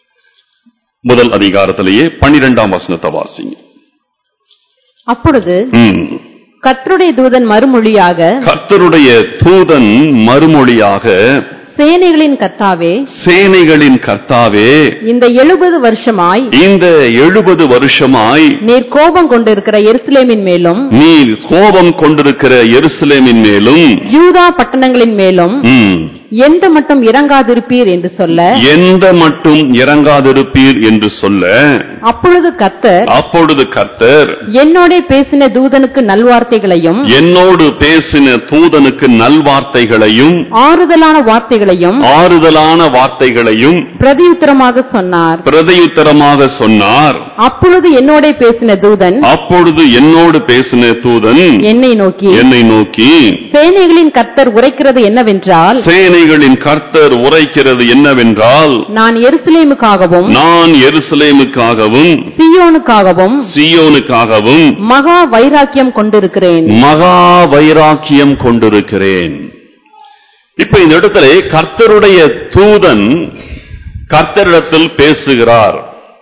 முதல் அதிகாரத்திலேயே பன்னிரெண்டாம் வசனத்தை வாசிங்க அப்பொழுது ம். கர்த்தருடைய தூதன் மறுமொழியாக கர்த்தருடைய தூதன் மறுமொழியாக சேனைகளின் கர்த்தாவே சேனைகளின் கர்த்தாவே இந்த எழுபது வருஷமாய் இந்த எழுபது வருஷமாய் நீர் கோபம் கொண்டிருக்கிற எருசலேமின் மேலும் நீ கோபம் கொண்டிருக்கிற எருசலேமின் மேலும் யூதா பட்டணங்களின் மேலும் ம், எந்த மட்டும் இறங்காதிருப்பீர் என்று சொல்ல எந்த மட்டும் இறங்காதிருப்பீர் என்று சொல்ல அப்பொழுது கர்த்தர் அப்பொழுது கர்த்தர் என்னோட பேசின தூதனுக்கு நல்வார்த்தைகளையும் என்னோடு பேசின தூதனுக்கு நல்வார்த்தைகளையும் ஆறுதலான வார்த்தைகளையும் ஆறுதலான வார்த்தைகளையும் பிரதியுத்தரமாக சொன்னார் பிரதியுத்தரமாக சொன்னார் அப்பொழுது என்னோட பேசின தூதன் அப்பொழுது என்னோடு பேசின தூதன் என்னை நோக்கி என்னை நோக்கி சேனைகளின் கர்த்தர் உரைக்கிறது என்னவென்றால் சேனைகளின் கர்த்தர் உரைக்கிறது என்னவென்றால் நான் எருசலேமுக்காகவும் நான் எருசலேமுக்காகவும் சியோனுக்காகவும் சியோனுக்காகவும் மகா வைராக்கியம் கொண்டிருக்கிறேன் மகா வைராக்கியம் கொண்டிருக்கிறேன் இப்ப இந்த இடத்துல கர்த்தருடைய தூதன் கர்த்தரிடத்தில் பேசுகிறார்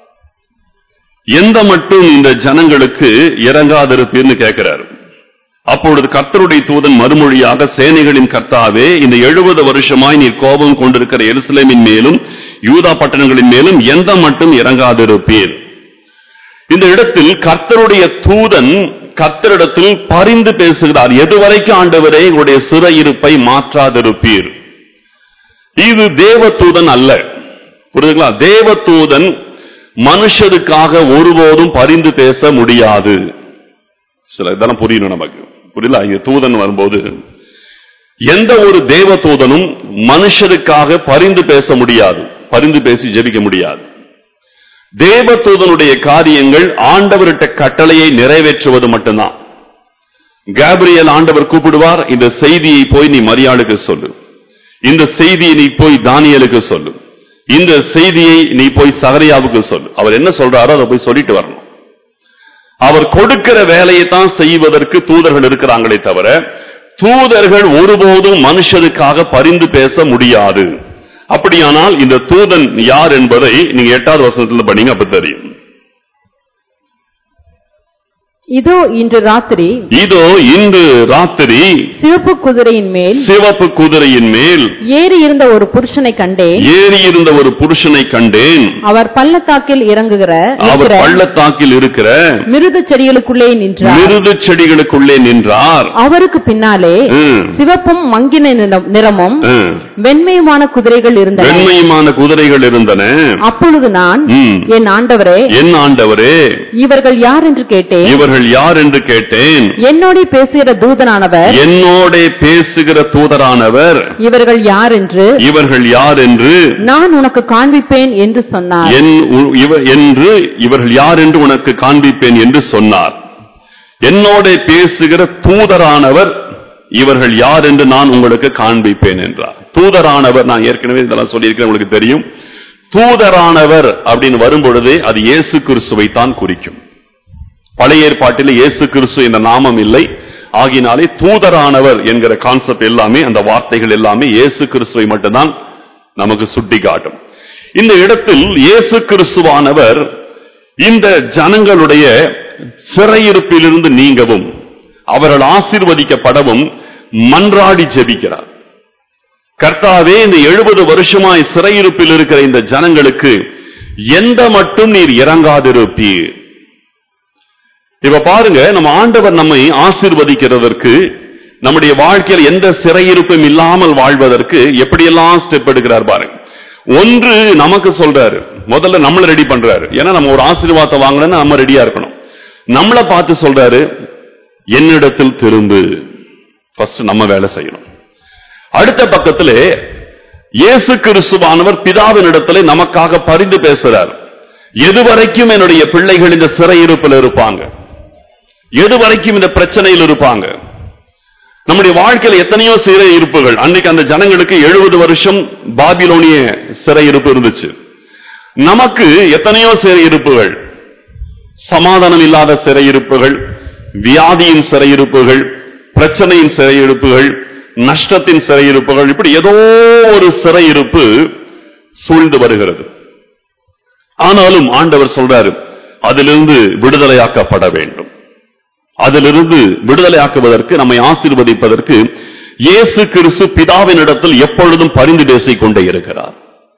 எந்த மட்டும் இந்த ஜனங்களுக்கு இறங்காதிருப்பீர்னு கேட்கிறார் அப்பொழுது கர்த்தருடைய தூதன் மறுமொழியாக சேனைகளின் கர்த்தாவே இந்த எழுபது வருஷமாய் நீர் கோபம் கொண்டிருக்கிற எருசலேமின் மேலும் யூதா பட்டணங்களின் மேலும் எந்த மட்டும் இறங்காதிருப்பீர் இந்த இடத்தில் கர்த்தருடைய தூதன் கர்த்தரிடத்தில் பரிந்து பேசுகிறார் எதுவரைக்கும் ஆண்டவரே உங்களுடைய சிறையிருப்பை மாற்றாதிருப்பீர் இது தேவதூதன் அல்ல புரியுதுங்களா தேவதூதன் மனுஷருக்காக ஒருபோதும் பரிந்து பேச முடியாது சில இதெல்லாம் புரியணும் நமக்கு புரியல இங்க தூதன் வரும்போது எந்த ஒரு தேவ தூதனும் மனுஷருக்காக பரிந்து பேச முடியாது பரிந்து பேசி ஜெபிக்க முடியாது தேவதூதனுடைய காரியங்கள் ஆண்டவர்கிட்ட கட்டளையை நிறைவேற்றுவது மட்டும்தான் கேப்ரியல் ஆண்டவர் கூப்பிடுவார் இந்த செய்தியை போய் நீ மரியாளுக்கு சொல்லு இந்த செய்தியை நீ போய் தானியலுக்கு சொல்லு இந்த செய்தியை நீ போய் சகரியாவுக்கு சொல்லு அவர் என்ன சொல்றாரோ அதை போய் சொல்லிட்டு வரணும் அவர் கொடுக்கிற வேலையை தான் செய்வதற்கு தூதர்கள் இருக்கிறாங்களே தவிர தூதர்கள் ஒருபோதும் மனுஷருக்காக பரிந்து பேச முடியாது அப்படியானால் இந்த தூதன் யார் என்பதை நீங்க எட்டாவது வசனத்துல பண்ணீங்க அப்ப தெரியும் இதோ இன்று ராத்திரி இதோ இன்று ராத்திரி சிவப்பு குதிரையின் மேல் சிவப்பு குதிரையின் மேல் ஏறி இருந்த ஒரு புருஷனை கண்டேன் ஏறி இருந்த ஒரு புருஷனை கண்டேன் அவர் பள்ளத்தாக்கில் இறங்குகிற அவர் இருக்கிற பள்ளத்தாக்கில் இருக்கிற மிருது செடிகளுக்குள்ளே நின்றார் மிருது செடிகளுக்குள்ளே நின்றார் அவருக்கு பின்னாலே ம், சிவப்பும் மங்கின நிறம்- நிறமும் ம். வெண்மையுமான குதிரைகள் இருந்தன வெண்மையுமான குதிரைகள் இருந்தன அப்பொழுது நான் ம். என் ஆண்டவரே என் ஆண்டவரே இவர்கள் யார் என்று கேட்டேன் இவர்கள் யார் என்று கேட்டேன் என்னோட பேசுகிற தூதனானவர் என்னோடே பேசுகிற தூதரானவர் இவர்கள் யார் என்று இவர்கள் யார் என்று நான் உனக்கு காண்பிப்பேன் என்று சொன்னார் என் உ- இவ- என்று இவர்கள் யார் என்று உனக்கு காண்பிப்பேன் என்று சொன்னார் என்னோட பேசுகிற தூதரானவர் இவர்கள் யார் என்று நான் உங்களுக்கு காண்பிப்பேன் என்றார் தூதரானவர் நான் ஏற்கனவே இதெல்லாம் சொல்லியிருக்கிறேன் உங்களுக்கு தெரியும் தூதரானவர் அப்படின்னு வரும்பொழுதே அது இயேசு கிறிஸ்துவை தான் குறிக்கும் பழைய ஏற்பாட்டில் இயேசு கிறிஸ்து என்ற நாமம் இல்லை ஆகினாலே தூதரானவர் என்கிற கான்செப்ட் எல்லாமே அந்த வார்த்தைகள் எல்லாமே இயேசு கிறிஸ்துவை மட்டும்தான் நமக்கு சுட்டி காட்டும் இந்த இடத்தில் இயேசு கிறிஸ்துவானவர் இந்த ஜனங்களுடைய சிறையிருப்பிலிருந்து நீங்கவும் அவர்கள் ஆசீர்வதிக்கப்படவும் மன்றாடி ஜெபிக்கிறார் கர்த்தாவே இந்த எழுபது வருஷமாய் சிறையிருப்பில் இருக்கிற இந்த ஜனங்களுக்கு எந்த மட்டும் நீர் இறங்காதிருப்பீர் இப்ப பாருங்க நம்ம ஆண்டவர் நம்மை ஆசீர்வதிக்கிறதற்கு நம்முடைய வாழ்க்கையில் எந்த சிறையிருப்பும் இல்லாமல் வாழ்வதற்கு எப்படியெல்லாம் ஸ்டெப் எடுக்கிறார் பாருங்க ஒன்று நமக்கு சொல்றாரு முதல்ல நம்மள ரெடி பண்றாரு ஏன்னா நம்ம ஒரு ஆசீர்வாதத்தை வாங்கணும்னா நம்ம ரெடியா இருக்கணும் நம்மளை பார்த்து சொல்றாரு என்னிடத்தில் திரும்பு ஃபர்ஸ்ட் நம்ம வேலை செய்யணும் அடுத்த பக்கத்திலே இயேசு கிறிஸ்துவானவர் பிதாவின் இடத்திலே நமக்காக பரிந்து பேசுறார் எதுவரைக்கும் என்னுடைய பிள்ளைகள் இந்த சிறையிருப்பில் இருப்பாங்க எதுவரைக்கும் இந்த பிரச்சனையில் இருப்பாங்க நம்முடைய வாழ்க்கையில் எத்தனையோ சிறை இருப்புகள் அன்னைக்கு அந்த ஜனங்களுக்கு எழுபது வருஷம் பாபிலோனிய சிறை இருப்பு இருந்துச்சு நமக்கு எத்தனையோ சிறை இருப்புகள் சமாதானம் இல்லாத சிறையிருப்புகள் வியாதியின் சிறையிருப்புகள் பிரச்சனையின் சிறையிருப்புகள் நஷ்டத்தின் சிறையிருப்புகள் இப்படி ஏதோ ஒரு சிறையிருப்பு சூழ்ந்து வருகிறது ஆனாலும் ஆண்டவர் சொல்றாரு அதிலிருந்து விடுதலையாக்கப்பட வேண்டும் அதிலிருந்து விடுதலையாக்குவதற்கு நம்மை ஆசீர்வதிப்பதற்கு இயேசு கிறிஸ்து பிதாவின் இடத்தில் எப்பொழுதும் பரிந்து பேசிக் கொண்டே இருக்கிறார்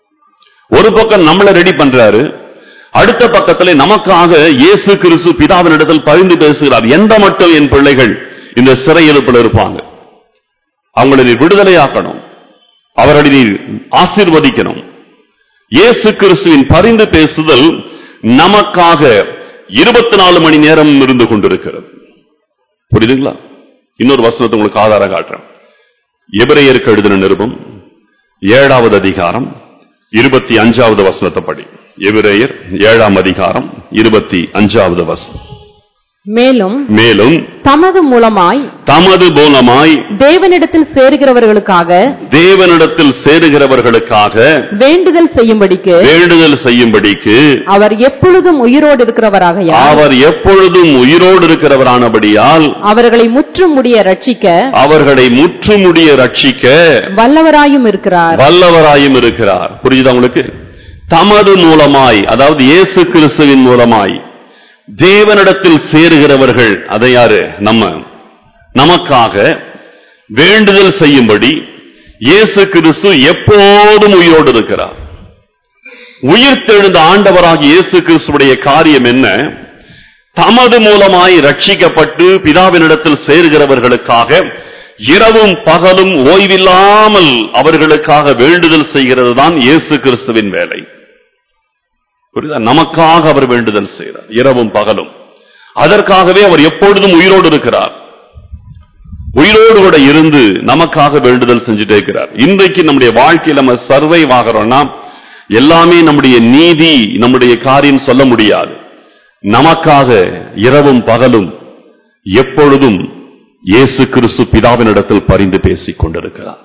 ஒரு பக்கம் நம்மளை ரெடி பண்றாரு அடுத்த பக்கத்திலே நமக்காக இயேசு கிறிஸ்து பிதாவின் இடத்தில் பரிந்து பேசுகிறார் எந்த மட்டும் என் பிள்ளைகள் இந்த சிறையிருப்பில் இருப்பாங்க அவங்களை நீர் விடுதலையாக்கணும் அவர்களை நீர் ஆசீர்வதிக்கணும் இயேசு கிறிஸ்துவின் பரிந்து பேசுதல் நமக்காக இருபத்தி நாலு மணி நேரம் இருந்து கொண்டிருக்கிறது புரியுதுங்களா இன்னொரு வசனத்தை உங்களுக்கு ஆதாரம் காட்டுறேன் எபிரேயருக்கு எழுதின நிருபம் ஏழாவது அதிகாரம் இருபத்தி அஞ்சாவது வசனத்தை படி எபிரேயர் ஏழாம் அதிகாரம் இருபத்தி அஞ்சாவது வசனம் மேலும் மேலும் தமது மூலமாய் தமது மூலமாய் தேவனிடத்தில் சேருகிறவர்களுக்காக தேவனிடத்தில் சேருகிறவர்களுக்காக வேண்டுதல் செய்யும்படிக்கு வேண்டுதல் செய்யும்படிக்கு அவர் எப்பொழுதும் உயிரோடு இருக்கிறவராகையால் அவர் எப்பொழுதும் உயிரோடு இருக்கிறவரானபடியால் அவர்களை முற்றும் முடிய ரட்சிக்க அவர்களை முற்றுமுடிய ரட்சிக்க வல்லவராயும் இருக்கிறார் வல்லவராயும் இருக்கிறார் புரியுதா உங்களுக்கு தமது மூலமாய் அதாவது இயேசு கிறிஸ்துவின் மூலமாய் தேவனிடத்தில் சேருகிறவர்கள் அதை யாரு நம்ம நமக்காக வேண்டுதல் செய்யும்படி இயேசு கிறிஸ்து எப்போதும் உயிரோடு இருக்கிறார் உயிர்த்தெழுந்த ஆண்டவராகிய இயேசு கிறிஸ்துவுடைய காரியம் என்ன தமது மூலமாய் ரட்சிக்கப்பட்டு பிதாவினிடத்தில் சேருகிறவர்களுக்காக இரவும் பகலும் ஓய்வில்லாமல் அவர்களுக்காக வேண்டுதல் செய்கிறது தான் இயேசு கிறிஸ்துவின் வேலை புரியுதா நமக்காக அவர் வேண்டுதல் செய்கிறார் இரவும் பகலும் அதற்காகவே அவர் எப்பொழுதும் உயிரோடு இருக்கிறார் உயிரோடு கூட இருந்து நமக்காக வேண்டுதல் செஞ்சுட்டே இருக்கிறார் இன்றைக்கு நம்முடைய வாழ்க்கையில் நம்ம சர்வைவ் ஆகிறோம்னா எல்லாமே நம்முடைய நீதி நம்முடைய காரியம் சொல்ல முடியாது நமக்காக இரவும் பகலும் எப்பொழுதும் இயேசு கிறிஸ்து பிதாவினிடத்தில் பரிந்து பேசிக் கொண்டிருக்கிறார்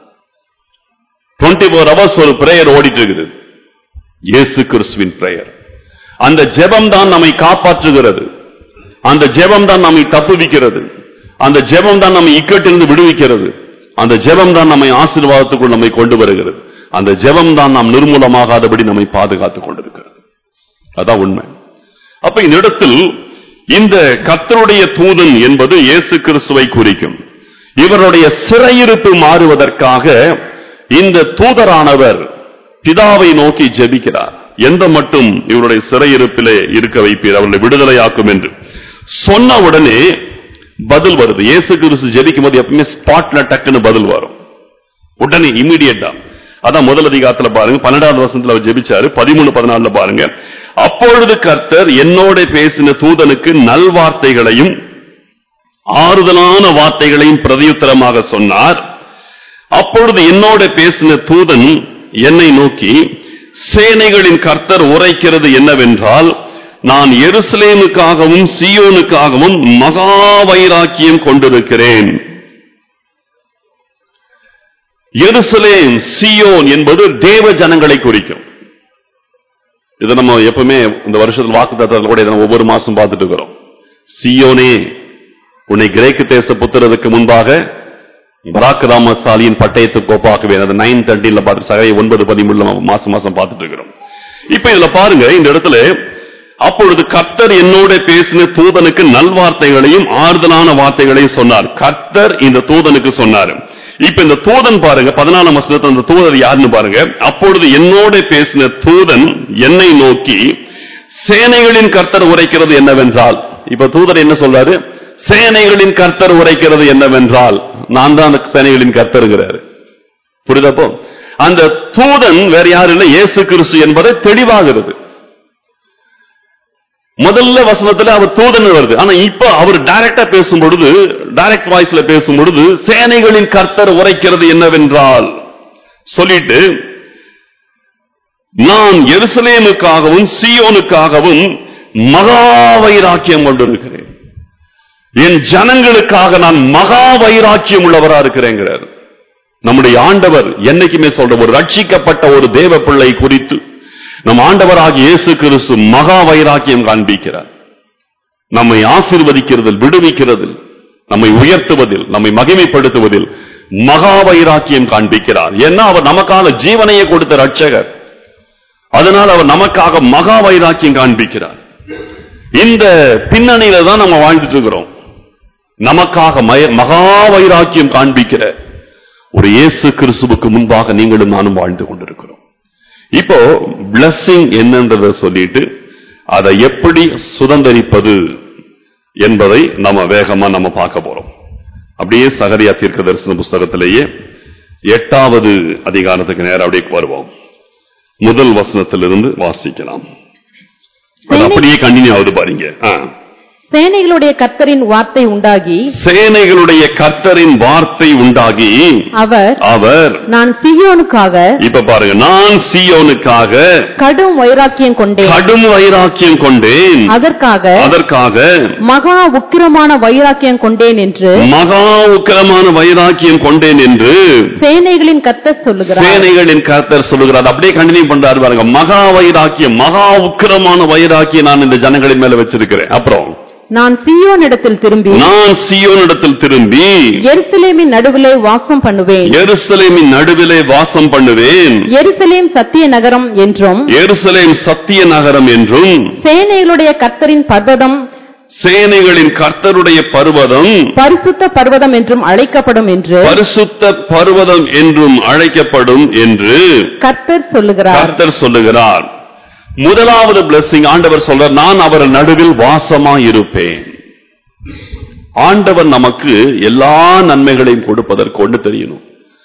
24 ஃபோர் ஹவர்ஸ் ஒரு பிரேயர் ஓடிட்டு இருக்குது இயேசு கிறிஸ்துவின் பிரேயர் அந்த ஜெபம் தான் நம்மை காப்பாற்றுகிறது அந்த ஜெபம் தான் நம்மை தப்புவிக்கிறது அந்த ஜெபம் தான் நம்மை இக்கட்டிலிருந்து விடுவிக்கிறது அந்த ஜெபம் தான் நம்மை ஆசீர்வாதத்துக்குள் நம்மை கொண்டு வருகிறது அந்த ஜெபம் தான் நாம் நிர்மூலமாகாதபடி நம்மை பாதுகாத்துக் கொண்டிருக்கிறது அதான் உண்மை அப்ப இந்த இடத்தில் இந்த கர்த்தருடைய தூதன் என்பது இயேசு கிறிஸ்துவை குறிக்கும் இவருடைய சிறையிருப்பு மாறுவதற்காக இந்த தூதரானவர் பிதாவை நோக்கி ஜெபிக்கிறார் எந்த மட்டும் இவருடைய சிறையிருப்பிலே இருக்க வைப்பீர் அவர்களை விடுதலையாக்கும் என்று சொன்ன உடனே பதில் வருது இயேசு கிறிஸ்து ஜெபிக்கும் போது எப்பவுமே ஸ்பாட்ல டக்குன்னு பதில் வரும் உடனே இமிடியட்டா அதான் முதல் அதிகாரத்துல பாருங்க பன்னெண்டாவது வருஷத்துல அவர் ஜெபிச்சாரு பதிமூணு பதினாலுல பாருங்க அப்பொழுது கர்த்தர் என்னோட பேசின தூதனுக்கு நல்வார்த்தைகளையும் ஆறுதலான வார்த்தைகளையும் பிரதியுத்தரமாக சொன்னார் அப்பொழுது என்னோட பேசின தூதன் என்னை நோக்கி சேனைகளின் கர்த்தர் உரைக்கிறது என்னவென்றால் நான் எருசலேமுக்காகவும் சீயோனுக்காகவும் மகா வைராக்கியம் கொண்டிருக்கிறேன் எருசலேம் சீயோன் என்பது தேவ ஜனங்களை குறிக்கும் இதை நம்ம எப்பவுமே இந்த வருஷத்துல வாக்கு கூட இதை நம்ம ஒவ்வொரு மாசம் பார்த்துட்டு இருக்கிறோம் சீயோனே உன்னை கிரேக்கு தேச புத்திரதுக்கு முன்பாக பராக் ராமசாலியின் பட்டயத்துக்கு ஒப்பாக்குவேன் அது நைன் தேர்ட்டில பார்த்து சகை ஒன்பது பதிமூணுல மாசம் மாசம் பார்த்துட்டு இருக்கிறோம் இப்ப இதுல பாருங்க இந்த இடத்துல அப்பொழுது கர்த்தர் என்னோட பேசின தூதனுக்கு நல்வார்த்தைகளையும் ஆறுதலான வார்த்தைகளையும் சொன்னார் கர்த்தர் இந்த தூதனுக்கு சொன்னார் இப்ப இந்த தூதன் பாருங்க பதினாலாம் வசனத்துல அந்த தூதர் யாருன்னு பாருங்க அப்பொழுது என்னோட பேசின தூதன் என்னை நோக்கி சேனைகளின் கர்த்தர் உரைக்கிறது என்னவென்றால் இப்ப தூதர் என்ன சொல்றாரு சேனைகளின் கர்த்தர் உரைக்கிறது என்னவென்றால் நான் தான் அந்த சேனைகளின் கர்த்தருங்கிறாரு புரியுதப்போ அந்த தூதன் வேற யாரும் இல்லை இயேசு கிறிஸ்து என்பதை தெளிவாகிறது முதல்ல வசனத்துல அவர் தூதன் வருது ஆனா இப்ப அவர் டைரக்டா பேசும் பொழுது டைரக்ட் வாய்ஸ்ல பேசும் பொழுது சேனைகளின் கர்த்தர் உரைக்கிறது என்னவென்றால் சொல்லிட்டு நான் எருசலேமுக்காகவும் சீயோனுக்காகவும் மகா வைராக்கியம் கொண்டிருக்கிறேன் என் ஜனங்களுக்காக நான் மகா வைராக்கியம் உள்ளவரா இருக்கிறேங்கிறார் நம்முடைய ஆண்டவர் என்னைக்குமே சொல்ற ஒரு ரட்சிக்கப்பட்ட ஒரு தேவ பிள்ளை குறித்து நம் ஆண்டவராகிய இயேசு கிறிஸ்து மகா வைராக்கியம் காண்பிக்கிறார் நம்மை ஆசீர்வதிக்கிறதில் விடுவிக்கிறதில் நம்மை உயர்த்துவதில் நம்மை மகிமைப்படுத்துவதில் மகா வைராக்கியம் காண்பிக்கிறார் ஏன்னா அவர் நமக்காக ஜீவனையே கொடுத்த ரட்சகர் அதனால் அவர் நமக்காக மகா வைராக்கியம் காண்பிக்கிறார் இந்த பின்னணியில தான் நம்ம வாழ்ந்துட்டு இருக்கிறோம் நமக்காக மய- மகா வைராக்கியம் காண்பிக்கிற ஒரு இயேசு கிறிஸ்துவுக்கு முன்பாக நீங்களும் நானும் வாழ்ந்து கொண்டிருக்கிறோம் இப்போ பிளஸ்ஸிங் என்னன்றதை சொல்லிட்டு அதை எப்படி சுதந்தரிப்பது என்பதை நம்ம வேகமா நம்ம பார்க்க போறோம் அப்படியே சகரியா தீர்க்க தரிசன புஸ்தகத்திலேயே எட்டாவது அதிகாரத்துக்கு நேரம் அப்படியே வருவோம் முதல் வசனத்திலிருந்து வாசிக்கலாம் அது அப்படியே கண்டினியூ ஆகுது பாருங்க ஆ. சேனைகளுடைய கர்த்தரின் வார்த்தை உண்டாகி சேனைகளுடைய கர்த்தரின் வார்த்தை உண்டாகி அவர் அவர் நான் சியோனுக்காக இப்ப பாருங்க நான் சீயோனுக்காக கடும் வைராக்கியம் கொண்டேன் கடும் வைராக்கியம் கொண்டேன் அதற்காக அதற்காக மகா உக்கிரமான வைராக்கியம் கொண்டேன் என்று மகா உக்கிரமான வைராக்கியம் கொண்டேன் என்று சேனைகளின் கர்த்தர் சொல்லுகிறார் சேனைகளின் கர்த்தர் சொல்லுகிறார் அப்படியே கண்டினியூ பண்றாரு பாருங்க மகா வைராக்கியம் மகா உக்கிரமான வைராக்கியம் நான் இந்த ஜனங்களின் மேல வச்சிருக்கிறேன் அப்புறம் நான் சீயோனிடத்தில் திரும்பி நான் சீயோனிடத்தில் திரும்பி எருசலேமின் நடுவிலே வாசம் பண்ணுவேன் எருசலேமின் நடுவிலே வாசம் பண்ணுவேன் எருசலேம் சத்திய நகரம் என்றும் எருசலேம் சத்திய நகரம் என்றும் சேனைகளுடைய கர்த்தரின் பர்வதம் சேனைகளின் கர்த்தருடைய பர்வதம் பரிசுத்த பர்வதம் என்றும் அழைக்கப்படும் என்று பரிசுத்த பர்வதம் என்றும் அழைக்கப்படும் என்று கர்த்தர் சொல்லுகிறார் கர்த்தர் சொல்லுகிறார் முதலாவது பிளஸிங் ஆண்டவர் சொல்றார் நான் அவர் நடுவில் வாசமாய் இருப்பேன் ஆண்டவர் நமக்கு எல்லா நன்மைகளையும் கொடுப்பதற்கு ஒன்று தெரியணும்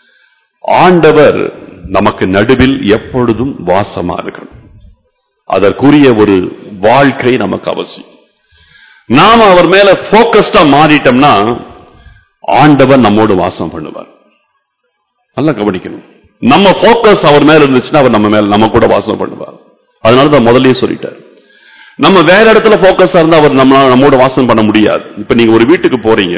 ஆண்டவர் நமக்கு நடுவில் எப்பொழுதும் வாசமா இருக்கணும் அதற்குரிய ஒரு வாழ்க்கை நமக்கு அவசியம் நாம அவர் மேல போக்கஸ்டா மாறிட்டோம்னா ஆண்டவர் நம்மோடு வாசம் பண்ணுவார் நல்லா கவனிக்கணும் நம்ம போக்கஸ் அவர் மேல இருந்துச்சுன்னா அவர் நம்ம மேல நம்ம கூட வாசம் பண்ணுவார் அதனால தான் முதல்லயே சொல்லிட்டார் நம்ம வேற இடத்துல போக்கஸா இருந்தா அவர் நம்ம நம்மோட வாசம் பண்ண முடியாது இப்ப நீங்க ஒரு வீட்டுக்கு போறீங்க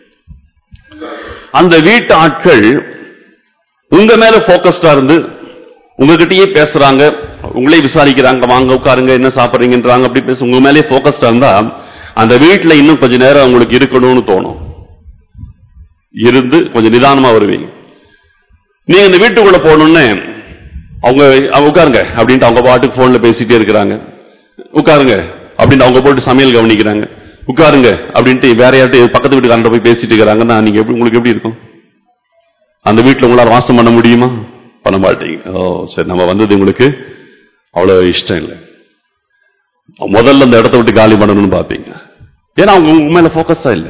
அந்த வீட்டு ஆட்கள் உங்க மேல போக்கஸ்டா இருந்து உங்ககிட்டயே பேசுறாங்க உங்களே விசாரிக்கிறாங்க வாங்க உட்காருங்க என்ன சாப்பிடுறீங்கன்றாங்க அப்படி பேச உங்க மேலே போக்கஸ்டா இருந்தா அந்த வீட்டுல இன்னும் கொஞ்ச நேரம் உங்களுக்கு இருக்கணும்னு தோணும் இருந்து கொஞ்சம் நிதானமா வருவீங்க நீங்க இந்த வீட்டுக்குள்ள போகணும்னு அவங்க அவங்க உட்காருங்க அப்படின்ட்டு அவங்க பாட்டுக்கு போன்ல பேசிட்டே இருக்கிறாங்க உட்காருங்க அப்படின்னு அவங்க போட்டு சமையல் கவனிக்கிறாங்க உட்காருங்க அப்படின்ட்டு வேற யார்கிட்ட பக்கத்து வீட்டுக்காரன் போய் பேசிட்டு இருக்கிறாங்கன்னா நீங்க எப்படி உங்களுக்கு எப்படி இருக்கும் அந்த வீட்டுல உங்களால வாசம் பண்ண முடியுமா பண்ண மாட்டீங்க ஓ சரி நம்ம வந்தது உங்களுக்கு அவ்வளவு இஷ்டம் இல்லை முதல்ல அந்த இடத்த விட்டு காலி பண்ணணும்னு பாப்பீங்க ஏன்னா அவங்க உங்க மேல போக்கஸா இல்லை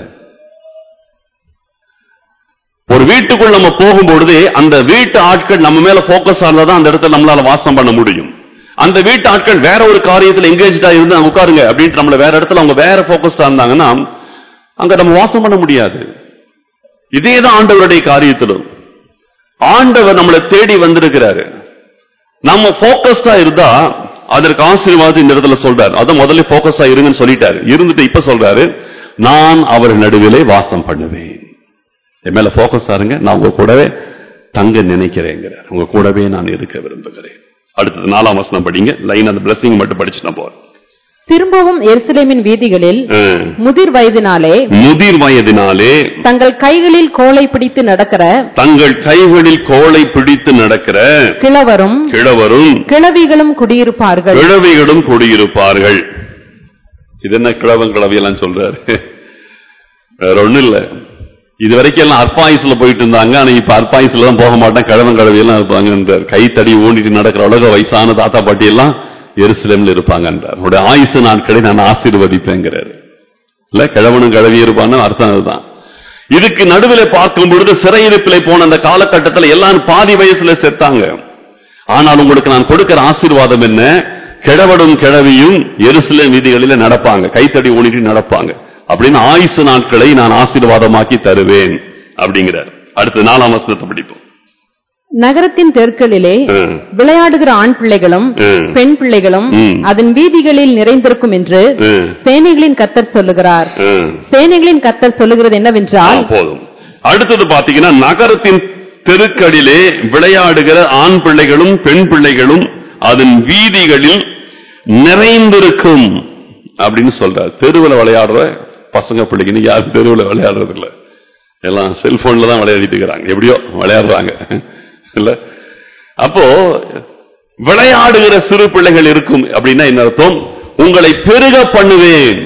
ஒரு வீட்டுக்குள் நம்ம போகும்பொழுதே அந்த வீட்டு ஆட்கள் நம்ம மேல போக்கஸ் ஆனதான் அந்த இடத்துல நம்மளால வாசம் பண்ண முடியும் அந்த வீட்டு ஆட்கள் வேற ஒரு காரியத்துல எங்கேஜ்டா இருந்து அங்க உட்காருங்க அப்படின்ட்டு நம்மள வேற இடத்துல அவங்க வேற போக்கஸ்டா இருந்தாங்கன்னா அங்க நம்ம வாசம் பண்ண முடியாது இதேதான் ஆண்டவருடைய காரியத்திலும் ஆண்டவர் நம்மளை தேடி வந்திருக்கிறாரு நம்ம போக்கஸ்டா இருந்தா அதற்கு ஆசீர்வாதம் இந்த இடத்துல சொல்றாரு அதான் முதல்ல போக்கஸா இருங்கன்னு சொல்லிட்டாரு இருந்துட்டு இப்ப சொல்றாரு நான் அவர் நடுவிலே வாசம் பண்ணுவேன் என் மேல போக்கஸ் ஆருங்க நான் உங்க கூடவே தங்க நினைக்கிறேங்கிறார் உங்க கூடவே நான் இருக்க விரும்புகிறேன் அடுத்தது நாலாம் வசனம் படிங்க லைன் அந்த பிளஸிங் மட்டும் படிச்சுட்டு நான் போறேன் திரும்பவும் எருசலேமின் வீதிகளில் அஹ், முதிர் வயதினாலே முதிர் வயதினாலே தங்கள் கைகளில் கோலை பிடித்து நடக்கிற தங்கள் கைகளில் கோலை பிடித்து நடக்கிற கிழவரும் கிழவரும் கிழவிகளும் குடியிருப்பார்கள் கிழவிகளும் கூடியிருப்பார்கள் இது என்ன கிழவன் கிழவியெல்லாம் சொல்றாரு வேற ஒண்ணும் இல்ல இது வரைக்கும் எல்லாம் அற்பாயுசுல போயிட்டு இருந்தாங்க ஆனா இப்ப அற்பாயுசுல தான் போக மாட்டேன் கிழவன் கிழவியெல்லாம் இருப்பாங்கன்றார் கைத்தடி ஊண்டிட்டு நடக்கிற உலக வயசான தாத்தா பாட்டி எல்லாம் எருசலேம்ல இருப்பாங்கன்றார் உடைய ஆயுசு நாட்களை நான் ஆசீர்வதிப்பேங்கிறார் இல்ல கிழவனும் கிழவி இருப்பான்னு அர்த்தம் அதுதான் இதுக்கு நடுவில் பார்க்கும் பொழுது சிறையிருப்பிலே போன அந்த காலகட்டத்தில் எல்லாரும் பாதி வயசுல செத்தாங்க ஆனால் உங்களுக்கு நான் கொடுக்கிற ஆசீர்வாதம் என்ன கிழவடும் கிழவியும் எருசலேம் வீதிகளில நடப்பாங்க கைத்தடி ஊனிட்டு நடப்பாங்க அப்படின்னு ஆயுசு நாட்களை நான் ஆசீர்வாதமாக்கி தருவேன் அப்படிங்கிறார் அடுத்து நாலாம் வசனத்தை படிப்போம் நகரத்தின் தெருக்களிலே ம், விளையாடுகிற ஆண் பிள்ளைகளும் ம், பெண் பிள்ளைகளும் ம். அதன் வீதிகளில் நிறைந்திருக்கும் என்று ம், சேனைகளின் கர்த்தர் சொல்லுகிறார் ம். சேனைகளின் கர்த்தர் சொல்லுகிறது ஆ, என்னவென்றால் போதும் அடுத்தது பாத்தீங்கன்னா நகரத்தின் தெருக்களிலே விளையாடுகிற ஆண் பிள்ளைகளும் பெண் பிள்ளைகளும் அதன் வீதிகளில் நிறைந்திருக்கும் அப்படின்னு சொல்றார் தெருவில் விளையாடுற பசங்க பிள்ளைங்க யாரும் தெருவில் விளையாடுறது இல்ல எல்லாம் செல்போன்ல தான் விளையாடிட்டு இருக்கிறாங்க எப்படியோ விளையாடுறாங்க இல்ல அப்போ விளையாடுகிற சிறு பிள்ளைகள் இருக்கும் அப்படின்னா என்ன அர்த்தம் உங்களை பெருக பண்ணுவேன்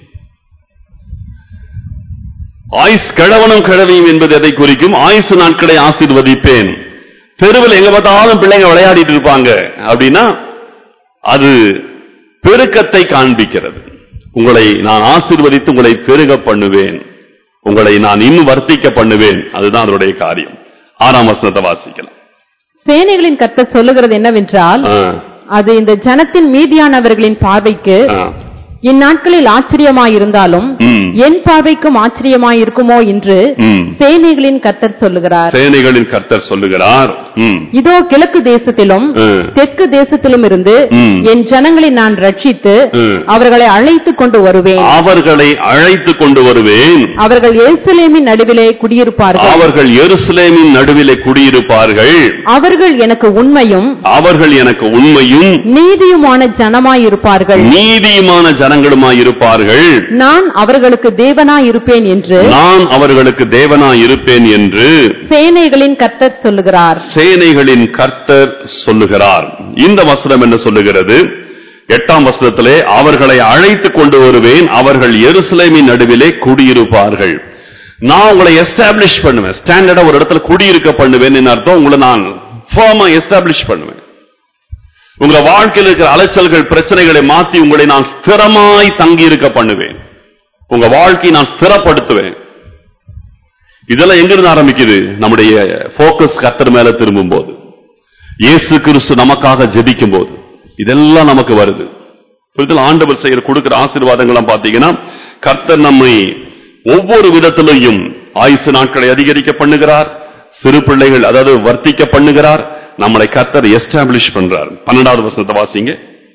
ஆயுஸ் கிழவனும் கிழவியும் என்பது எதை குறிக்கும் ஆயுசு நாட்களை ஆசீர்வதிப்பேன் தெருவில் எங்க பார்த்தாலும் பிள்ளைங்க விளையாடிட்டு இருப்பாங்க அப்படின்னா அது பெருக்கத்தை காண்பிக்கிறது உங்களை நான் ஆசீர்வதித்து உங்களை பெருக பண்ணுவேன் உங்களை நான் இன்னும் வர்த்திக்க பண்ணுவேன் அதுதான் அதனுடைய காரியம் ஆறாம் வசனத்தை வாசிக்கலாம் சேனைகளின் கர்த்தர் சொல்லுகிறது என்னவென்றால் ஆ, அது இந்த ஜனத்தின் மீதியானவர்களின் பார்வைக்கு ஆ, இந்நாட்களில் ஆச்சரியமாயிருந்தாலும் ம், என் பார்வைக்கும் ஆச்சரியமாயிருக்குமோ என்று ம். சேனைகளின் கர்த்தர் சொல்லுகிறார் சேனைகளின் கர்த்தர் சொல்லுகிறார் ம், இதோ கிழக்கு தேசத்திலும் ம், தெற்கு தேசத்திலும் இருந்து ம். என் ஜனங்களை நான் ரட்சித்து ம். அவர்களை அழைத்து கொண்டு வருவேன் அவர்களை அழைத்து கொண்டு வருவேன் அவர்கள் எருசலேமின் நடுவிலே குடியிருப்பார்கள் அவர்கள் எருசலேமின் நடுவிலே குடியிருப்பார்கள் அவர்கள் எனக்கு உண்மையும் அவர்கள் எனக்கு உண்மையும் நீதியுமான ஜனமாயிருப்பார்கள் நீதியுமான ஜனங்களுமாய் இருப்பார்கள் நான் அவர்களுக்கு தேவனாய் இருப்பேன் என்று நான் அவர்களுக்கு தேவனாய் இருப்பேன் என்று சேனைகளின் கர்த்தர் சொல்லுகிறார் சேனைகளின் கர்த்தர் சொல்லுகிறார் இந்த வசனம் என்ன சொல்லுகிறது எட்டாம் வசனத்திலே அவர்களை அழைத்து கொண்டு வருவேன் அவர்கள் எருசலேமின் நடுவிலே குடியிருப்பார்கள் நான் உங்களை எஸ்டாப்ளிஷ் பண்ணுவேன் ஸ்டாண்டர்டா ஒரு இடத்துல குடியிருக்க பண்ணுவேன் அர்த்தம் உங்களை நான் ஃபார்மா எஸ்டாப்ளிஷ் பண்ணுவேன் உங்க வாழ்க்கையில் இருக்கிற அலைச்சல்கள் பிரச்சனைகளை மாத்தி உங்களை நான் ஸ்திரமாய் தங்கி இருக்க பண்ணுவேன் உங்க வாழ்க்கையை நான் ஸ்திரப்படுத்துவேன் இதெல்லாம் எங்கிருந்து ஆரம்பிக்குது நம்முடைய போக்கஸ் கர்த்தர் மேல திரும்பும் போது இயேசு கிறிஸ்து நமக்காக ஜெபிக்கும் போது இதெல்லாம் நமக்கு வருது புரிதல் ஆண்டவர் செய்யற கொடுக்கிற ஆசீர்வாதங்கள்லாம் பாத்தீங்கன்னா கர்த்தர் நம்மை ஒவ்வொரு விதத்திலையும் ஆயுசு நாட்களை அதிகரிக்க பண்ணுகிறார் சிறு பிள்ளைகள் அதாவது வர்த்திக்க பண்ணுகிறார் நம்மளை கர்த்தர் எஸ்டாப்ளிஷ் பண்றார் பன்னெண்டாவது வசனத்தை வாசிங்க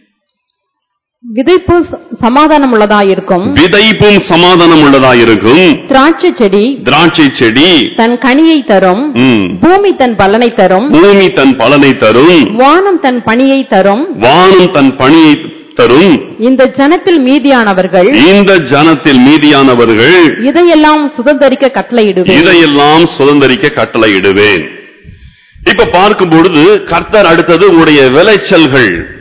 விதைப்பு ச- சமாதானம் உள்ளதாயிருக்கும் விதைப்பும் சமாதானம் உள்ளதா இருக்கும் திராட்சை செடி திராட்சை செடி தன் கனியை தரும் ம், பூமி தன் பலனை தரும் பூமி தன் பலனை தரும் வானம் தன் பணியை தரும் வானம் தன் பணியை தரும் இந்த ஜனத்தில் மீதியானவர்கள் இந்த ஜனத்தில் மீதியானவர்கள் இதையெல்லாம் சுதந்தரிக்க கட்டளையிடுவேன் இதையெல்லாம் சுதந்தரிக்க கட்டளையிடுவேன் இப்ப பார்க்கும் பொழுது கர்த்தர் அடுத்தது உங்களுடைய விளைச்சல்கள்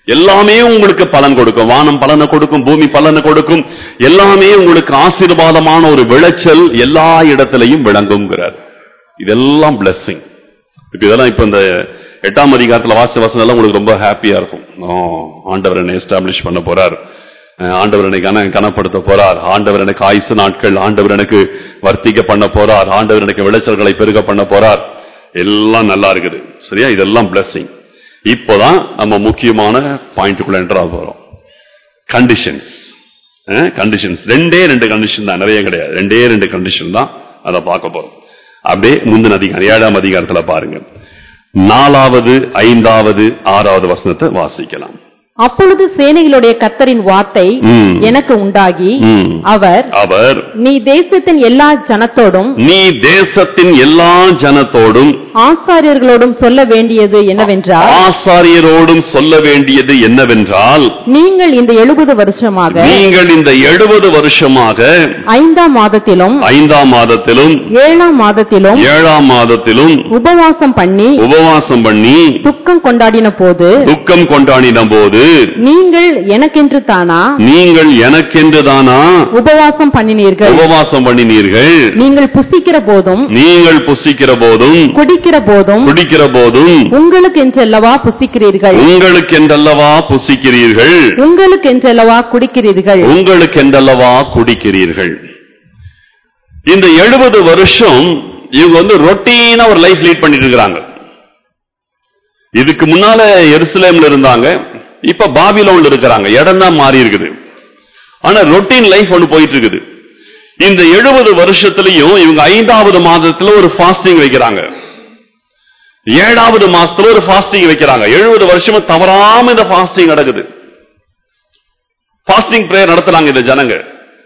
எல்லாமே உங்களுக்கு பலன் கொடுக்கும் வானம் பலனை கொடுக்கும் பூமி பலனை கொடுக்கும் எல்லாமே உங்களுக்கு ஆசீர்வாதமான ஒரு விளைச்சல் எல்லா இடத்திலையும் விளங்குங்கிறார் இதெல்லாம் blessing இப்ப இதெல்லாம் இப்ப இந்த எட்டாம் அதிகாரத்துல வாச வசனம் எல்லாம் உங்களுக்கு ரொம்ப ஹாப்பியா இருக்கும் ஓ, ஆண்டவர் என்னை எஸ்டாப்ளிஷ் பண்ண போறார் அஹ், ஆண்டவர் என்னை கன கனப்படுத்த போறார் ஆண்டவர் எனக்கு ஆயுசு நாட்கள் ஆண்டவர் எனக்கு வர்த்திக்க பண்ண போறார் ஆண்டவர் எனக்கு விளைச்சல்களை பெருக பண்ண போறார் எல்லாம் நல்லா இருக்குது சரியா இதெல்லாம் blessing இப்போதான் நம்ம முக்கியமான பாயிண்ட்டுக்குள்ள என்டர் ஆக போறோம் கண்டிஷன்ஸ் கண்டிஷன்ஸ் ரெண்டே ரெண்டு கண்டிஷன் தான் நிறைய கிடையாது ரெண்டே ரெண்டு கண்டிஷன் தான் அதை பார்க்க போறோம் அப்படியே முந்தின அதிகாரம் ஏழாம் அதிகாரத்துல பாருங்க நாலாவது ஐந்தாவது ஆறாவது வசனத்தை வாசிக்கலாம் அப்பொழுது சேனைகளுடைய கர்த்தரின் வார்த்தை ம். எனக்கு உண்டாகி ம். அவர் அவர் நீ தேசத்தின் எல்லா ஜனத்தோடும் நீ தேசத்தின் எல்லா ஜனத்தோடும் ஆசாரியர்களோடும் சொல்ல வேண்டியது என்னவென்றால் ஆசாரியரோடும் சொல்ல வேண்டியது என்னவென்றால் நீங்கள் இந்த எழுபது வருஷமாக நீங்கள் இந்த எழுபது வருஷமாக ஐந்தாம் மாதத்திலும் ஐந்தாம் மாதத்திலும் ஏழாம் மாதத்திலும் ஏழாம் மாதத்திலும் உபவாசம் பண்ணி உபவாசம் பண்ணி துக்கம் கொண்டாடின போது துக்கம் கொண்டாடின போது நீங்கள் எனக்கென்று தானா நீங்கள் எனக்கென்றுதானா உபவாசம் பண்ணினீர்கள் உபவாசம் பண்ணினீர்கள் நீங்கள் புசிக்கிற போதும் நீங்கள் புசிக்கிற போதும் குடிக்கிற போதும் குடிக்கிற போதும் உங்களுக்கு என்றல்லவா புசிக்கிறீர்கள் உங்களுக்கென்றல்லவா புசிக்கிறீர்கள் உங்களுக்கு என்றல்லவா குடிக்கிறீர்கள் உங்களுக்கென்றல்லவா குடிக்கிறீர்கள் இந்த எழுபது வருஷம் இவங்க வந்து ரொட்டீனா ஒரு லைஃப் லீட் பண்ணிட்டு இருக்கிறாங்க இதுக்கு முன்னால எருசலேம்ல இருந்தாங்க இப்ப பாபிலோன்ல இருக்கிறாங்க இடம் தான் மாறி இருக்குது ஆனா ரொட்டீன் லைஃப் ஒன்று போயிட்டு இருக்குது இந்த எழுபது வருஷத்துலயும் இவங்க ஐந்தாவது மாதத்துல ஒரு ஃபாஸ்டிங் வைக்கிறாங்க ஏழாவது மாசத்துல ஒரு ஃபாஸ்டிங் வைக்கிறாங்க எழுபது வருஷமா தவறாம இந்த ஃபாஸ்டிங் நடக்குது ஃபாஸ்டிங் பிரேயர் நடத்துறாங்க இந்த ஜனங்க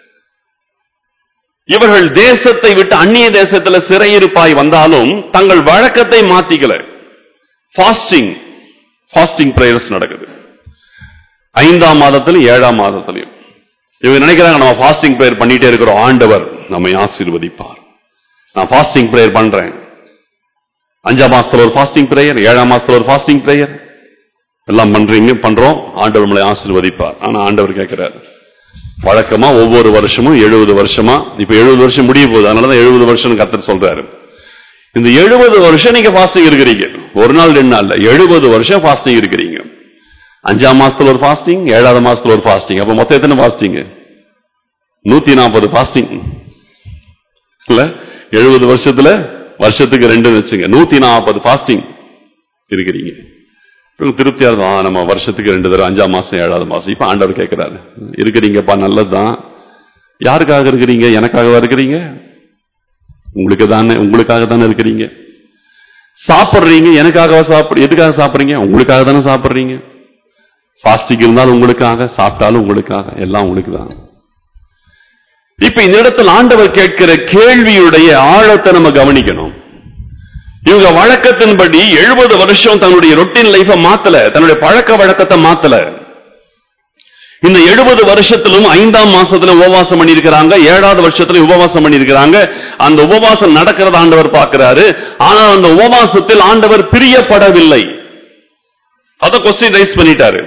இவர்கள் தேசத்தை விட்டு அந்நிய தேசத்துல சிறையிருப்பாய் வந்தாலும் தங்கள் வழக்கத்தை மாத்திக்கல ஃபாஸ்டிங் ஃபாஸ்டிங் பிரேயர்ஸ் நடக்குது ஐந்தாம் மாதத்திலும் ஏழாம் மாதத்திலையும் இவங்க நினைக்கிறாங்க நம்ம ஃபாஸ்டிங் பிரேயர் பண்ணிட்டே இருக்கிறோம் ஆண்டவர் நம்மை ஆசீர்வதிப்பார் நான் ஃபாஸ்டிங் பிரேயர் பண்றேன் அஞ்சாம் மாசத்துல ஒரு ஃபாஸ்டிங் பிரேயர் ஏழாம் மாசத்துல ஒரு ஃபாஸ்டிங் பிரேயர் எல்லாம் பண்றீங்க பண்றோம் ஆண்டவர் நம்மளை ஆசீர்வதிப்பார் ஆனா ஆண்டவர் கேட்கிறார் வழக்கமா ஒவ்வொரு வருஷமும் எழுபது வருஷமா இப்ப எழுபது வருஷம் முடிய போகுது அதனாலதான் எழுபது வருஷம் கத்தர் சொல்றாரு இந்த எழுபது வருஷம் நீங்க ஃபாஸ்டிங் இருக்கிறீங்க ஒரு நாள் ரெண்டு நாள்ல எழுபது வருஷம் ஃபாஸ்டிங் இருக்கிறீங்க அஞ்சாம் மாசத்துல ஒரு ஃபாஸ்டிங் ஏழாவது மாசத்துல ஒரு ஃபாஸ்டிங் அப்ப மொத்தம் எத்தனை ஃபாஸ்டிங் நூத்தி நாற்பது ஃபாஸ்டிங் இல்ல எழுபது வருஷத்துல வருஷத்துக்கு ரெண்டு வச்சுங்க நூத்தி நாற்பது ஃபாஸ்டிங் இருக்கிறீங்க இப்ப திருப்தியா இருக்கும் ஆ, நம்ம வருஷத்துக்கு ரெண்டு தடவை அஞ்சாம் மாசம் ஏழாவது மாசம் இப்ப ஆண்டவர் கேட்கிறாரு இருக்கிறீங்கப்பா நல்லதுதான் யாருக்காக இருக்கிறீங்க எனக்காகவா இருக்கிறீங்க உங்களுக்கு தானே உங்களுக்காக தானே இருக்கிறீங்க சாப்பிடுறீங்க எனக்காகவா சாப்பிடு எதுக்காக சாப்பிடுறீங்க உங்களுக்காக தானே சாப்பிடுறீங்க ஃபாஸ்டிங் இருந்தாலும் உங்களுக்காக சாப்பிட்டாலும் உங்களுக்காக எல்லாம் உங்களுக்கு தான் இப்ப இந்த இடத்துல ஆண்டவர் கேட்கிற கேள்வியுடைய ஆழத்தை நம்ம கவனிக்கணும் இவங்க வழக்கத்தின்படி எழுபது வருஷம் தன்னுடைய ரொட்டீன் லைஃப மாத்தல தன்னுடைய பழக்க வழக்கத்தை மாத்தல இந்த எழுபது வருஷத்திலும் ஐந்தாம் மாசத்துல உபவாசம் பண்ணியிருக்கிறாங்க ஏழாவது வருஷத்துல உபவாசம் பண்ணியிருக்கிறாங்க அந்த உபவாசம் நடக்கிறத ஆண்டவர் பார்க்கிறாரு ஆனா அந்த உபவாசத்தில் ஆண்டவர் பிரியப்படவில்லை அத கொஸ்டின் ரைஸ் பண்ணிட்டாரு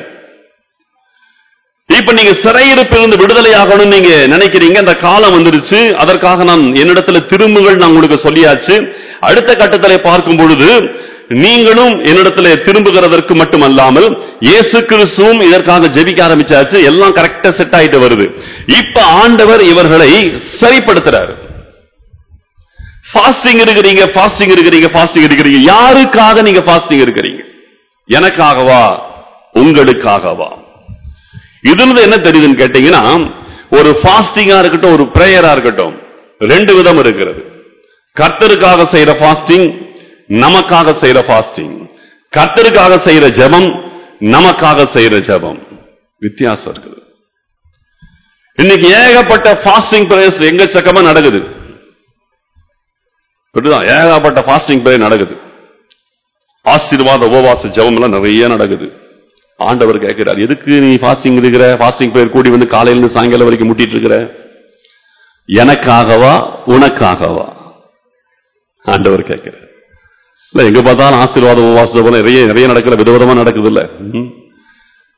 இப்ப நீங்க சிறையிருப்பிலிருந்து விடுதலை ஆகணும்னு நீங்க நினைக்கிறீங்க அந்த காலம் வந்துருச்சு அதற்காக நான் என்னிடத்துல திரும்புகள் நான் உங்களுக்கு சொல்லியாச்சு அடுத்த கட்டத்திலே பார்க்கும் பொழுது நீங்களும் என்னிடத்துல திரும்புகிறதற்கு மட்டுமல்லாமல் இயேசு கிறிஸ்துவும் இதற்காக ஜெபிக்க ஆரம்பிச்சாச்சு எல்லாம் கரெக்டா செட் ஆயிட்டு வருது இப்ப ஆண்டவர் இவர்களை சரிப்படுத்துறாரு ஃபாஸ்டிங் இருக்கிறீங்க ஃபாஸ்டிங் இருக்கிறீங்க ஃபாஸ்டிங் இருக்கிறீங்க யாருக்காக நீங்க ஃபாஸ்டிங் இருக்கிறீங்க எனக்காகவா உங்களுக்காகவா இதுல இருந்து என்ன தெரியுதுன்னு கேட்டீங்கன்னா ஒரு ஃபாஸ்டிங்கா இருக்கட்டும் ஒரு பிரேயரா இருக்கட்டும் ரெண்டு விதம் இருக்கிறது கர்த்தருக்காக செய்யற ஃபாஸ்டிங் நமக்காக செய்யற ஃபாஸ்டிங் கர்த்தருக்காக செய்யற ஜெபம் நமக்காக செய்யற ஜெபம் வித்தியாசம் இருக்குது இன்னைக்கு ஏகப்பட்ட ஃபாஸ்டிங் பிரேயர்ஸ் எங்கச்சக்கமா நடக்குது புரியுதா ஏகப்பட்ட ஃபாஸ்டிங் பிரேயர் நடக்குது ஆசீர்வாத உபவாச ஜெபம் எல்லாம் நிறைய நடக்குது ஆண்டவர் கேட்கிறார் எதுக்கு நீ ஃபாஸ்டிங் இருக்கிற ஃபாஸ்டிங் பிரேயர் கூடி வந்து காலையில இருந்து சாயங்காலம் வரைக்கும் முட்டிட்டு இருக்கிற எனக்காகவா உனக்காகவா ஆண்டவர் கேட்கிறார் இல்ல எங்க பார்த்தாலும் ஆசீர்வாத உபவாச ஜெபம் நிறைய நிறைய நடக்கல விதவிதமா நடக்குது இல்ல ம்.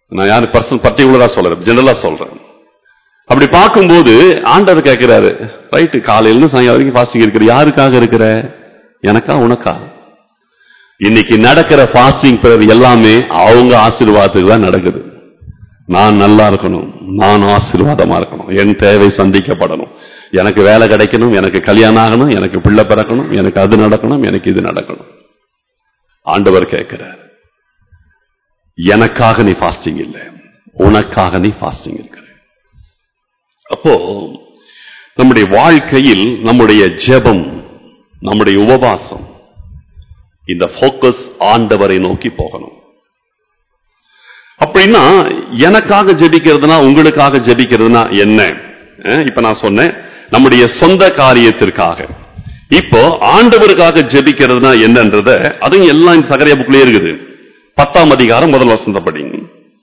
நான் யாரு பர்சன் பர்டிகுலரா சொல்றேன் ஜெனரலா சொல்றேன் அப்படி பார்க்கும்போது ஆண்டவர் கேட்கிறாரு ரைட்டு காலையில இருந்து சாயங்காலம் வரைக்கும் ஃபாஸ்டிங் இருக்கிற யாருக்காக இருக்கிற எனக்கா உனக்கா இன்னைக்கு நடக்கிற ஃபாஸ்டிங் பிறகு எல்லாமே அவங்க ஆசீர்வாதத்துக்கு தான் நடக்குது நான் நல்லா இருக்கணும் நான் ஆசீர்வாதமா இருக்கணும் என் தேவை சந்திக்கப்படணும் எனக்கு வேலை கிடைக்கணும் எனக்கு கல்யாணம் ஆகணும் எனக்கு பிள்ளை பிறக்கணும் எனக்கு அது நடக்கணும் எனக்கு இது நடக்கணும் ஆண்டவர் கேட்கிறார் எனக்காக நீ ஃபாஸ்டிங் இல்லை உனக்காக நீ ஃபாஸ்டிங் இருக்கிற அப்போ நம்முடைய வாழ்க்கையில் நம்முடைய ஜெபம் நம்முடைய உபவாசம் இந்த ஃபோக்கஸ் ஆண்டவரை நோக்கி போகணும் அப்படின்னா எனக்காக ஜெபிக்கிறதுனா உங்களுக்காக ஜெபிக்கிறதுனா என்ன அஹ் இப்ப நான் சொன்னேன் நம்முடைய சொந்த காரியத்திற்காக இப்போ ஆண்டவருக்காக ஜெபிக்கிறதுனா என்னன்றத அதுவும் எல்லாம் இந்த சகரிய புக்லயே இருக்குது பத்தாம் அதிகாரம் முதல் வசந்த படிங்க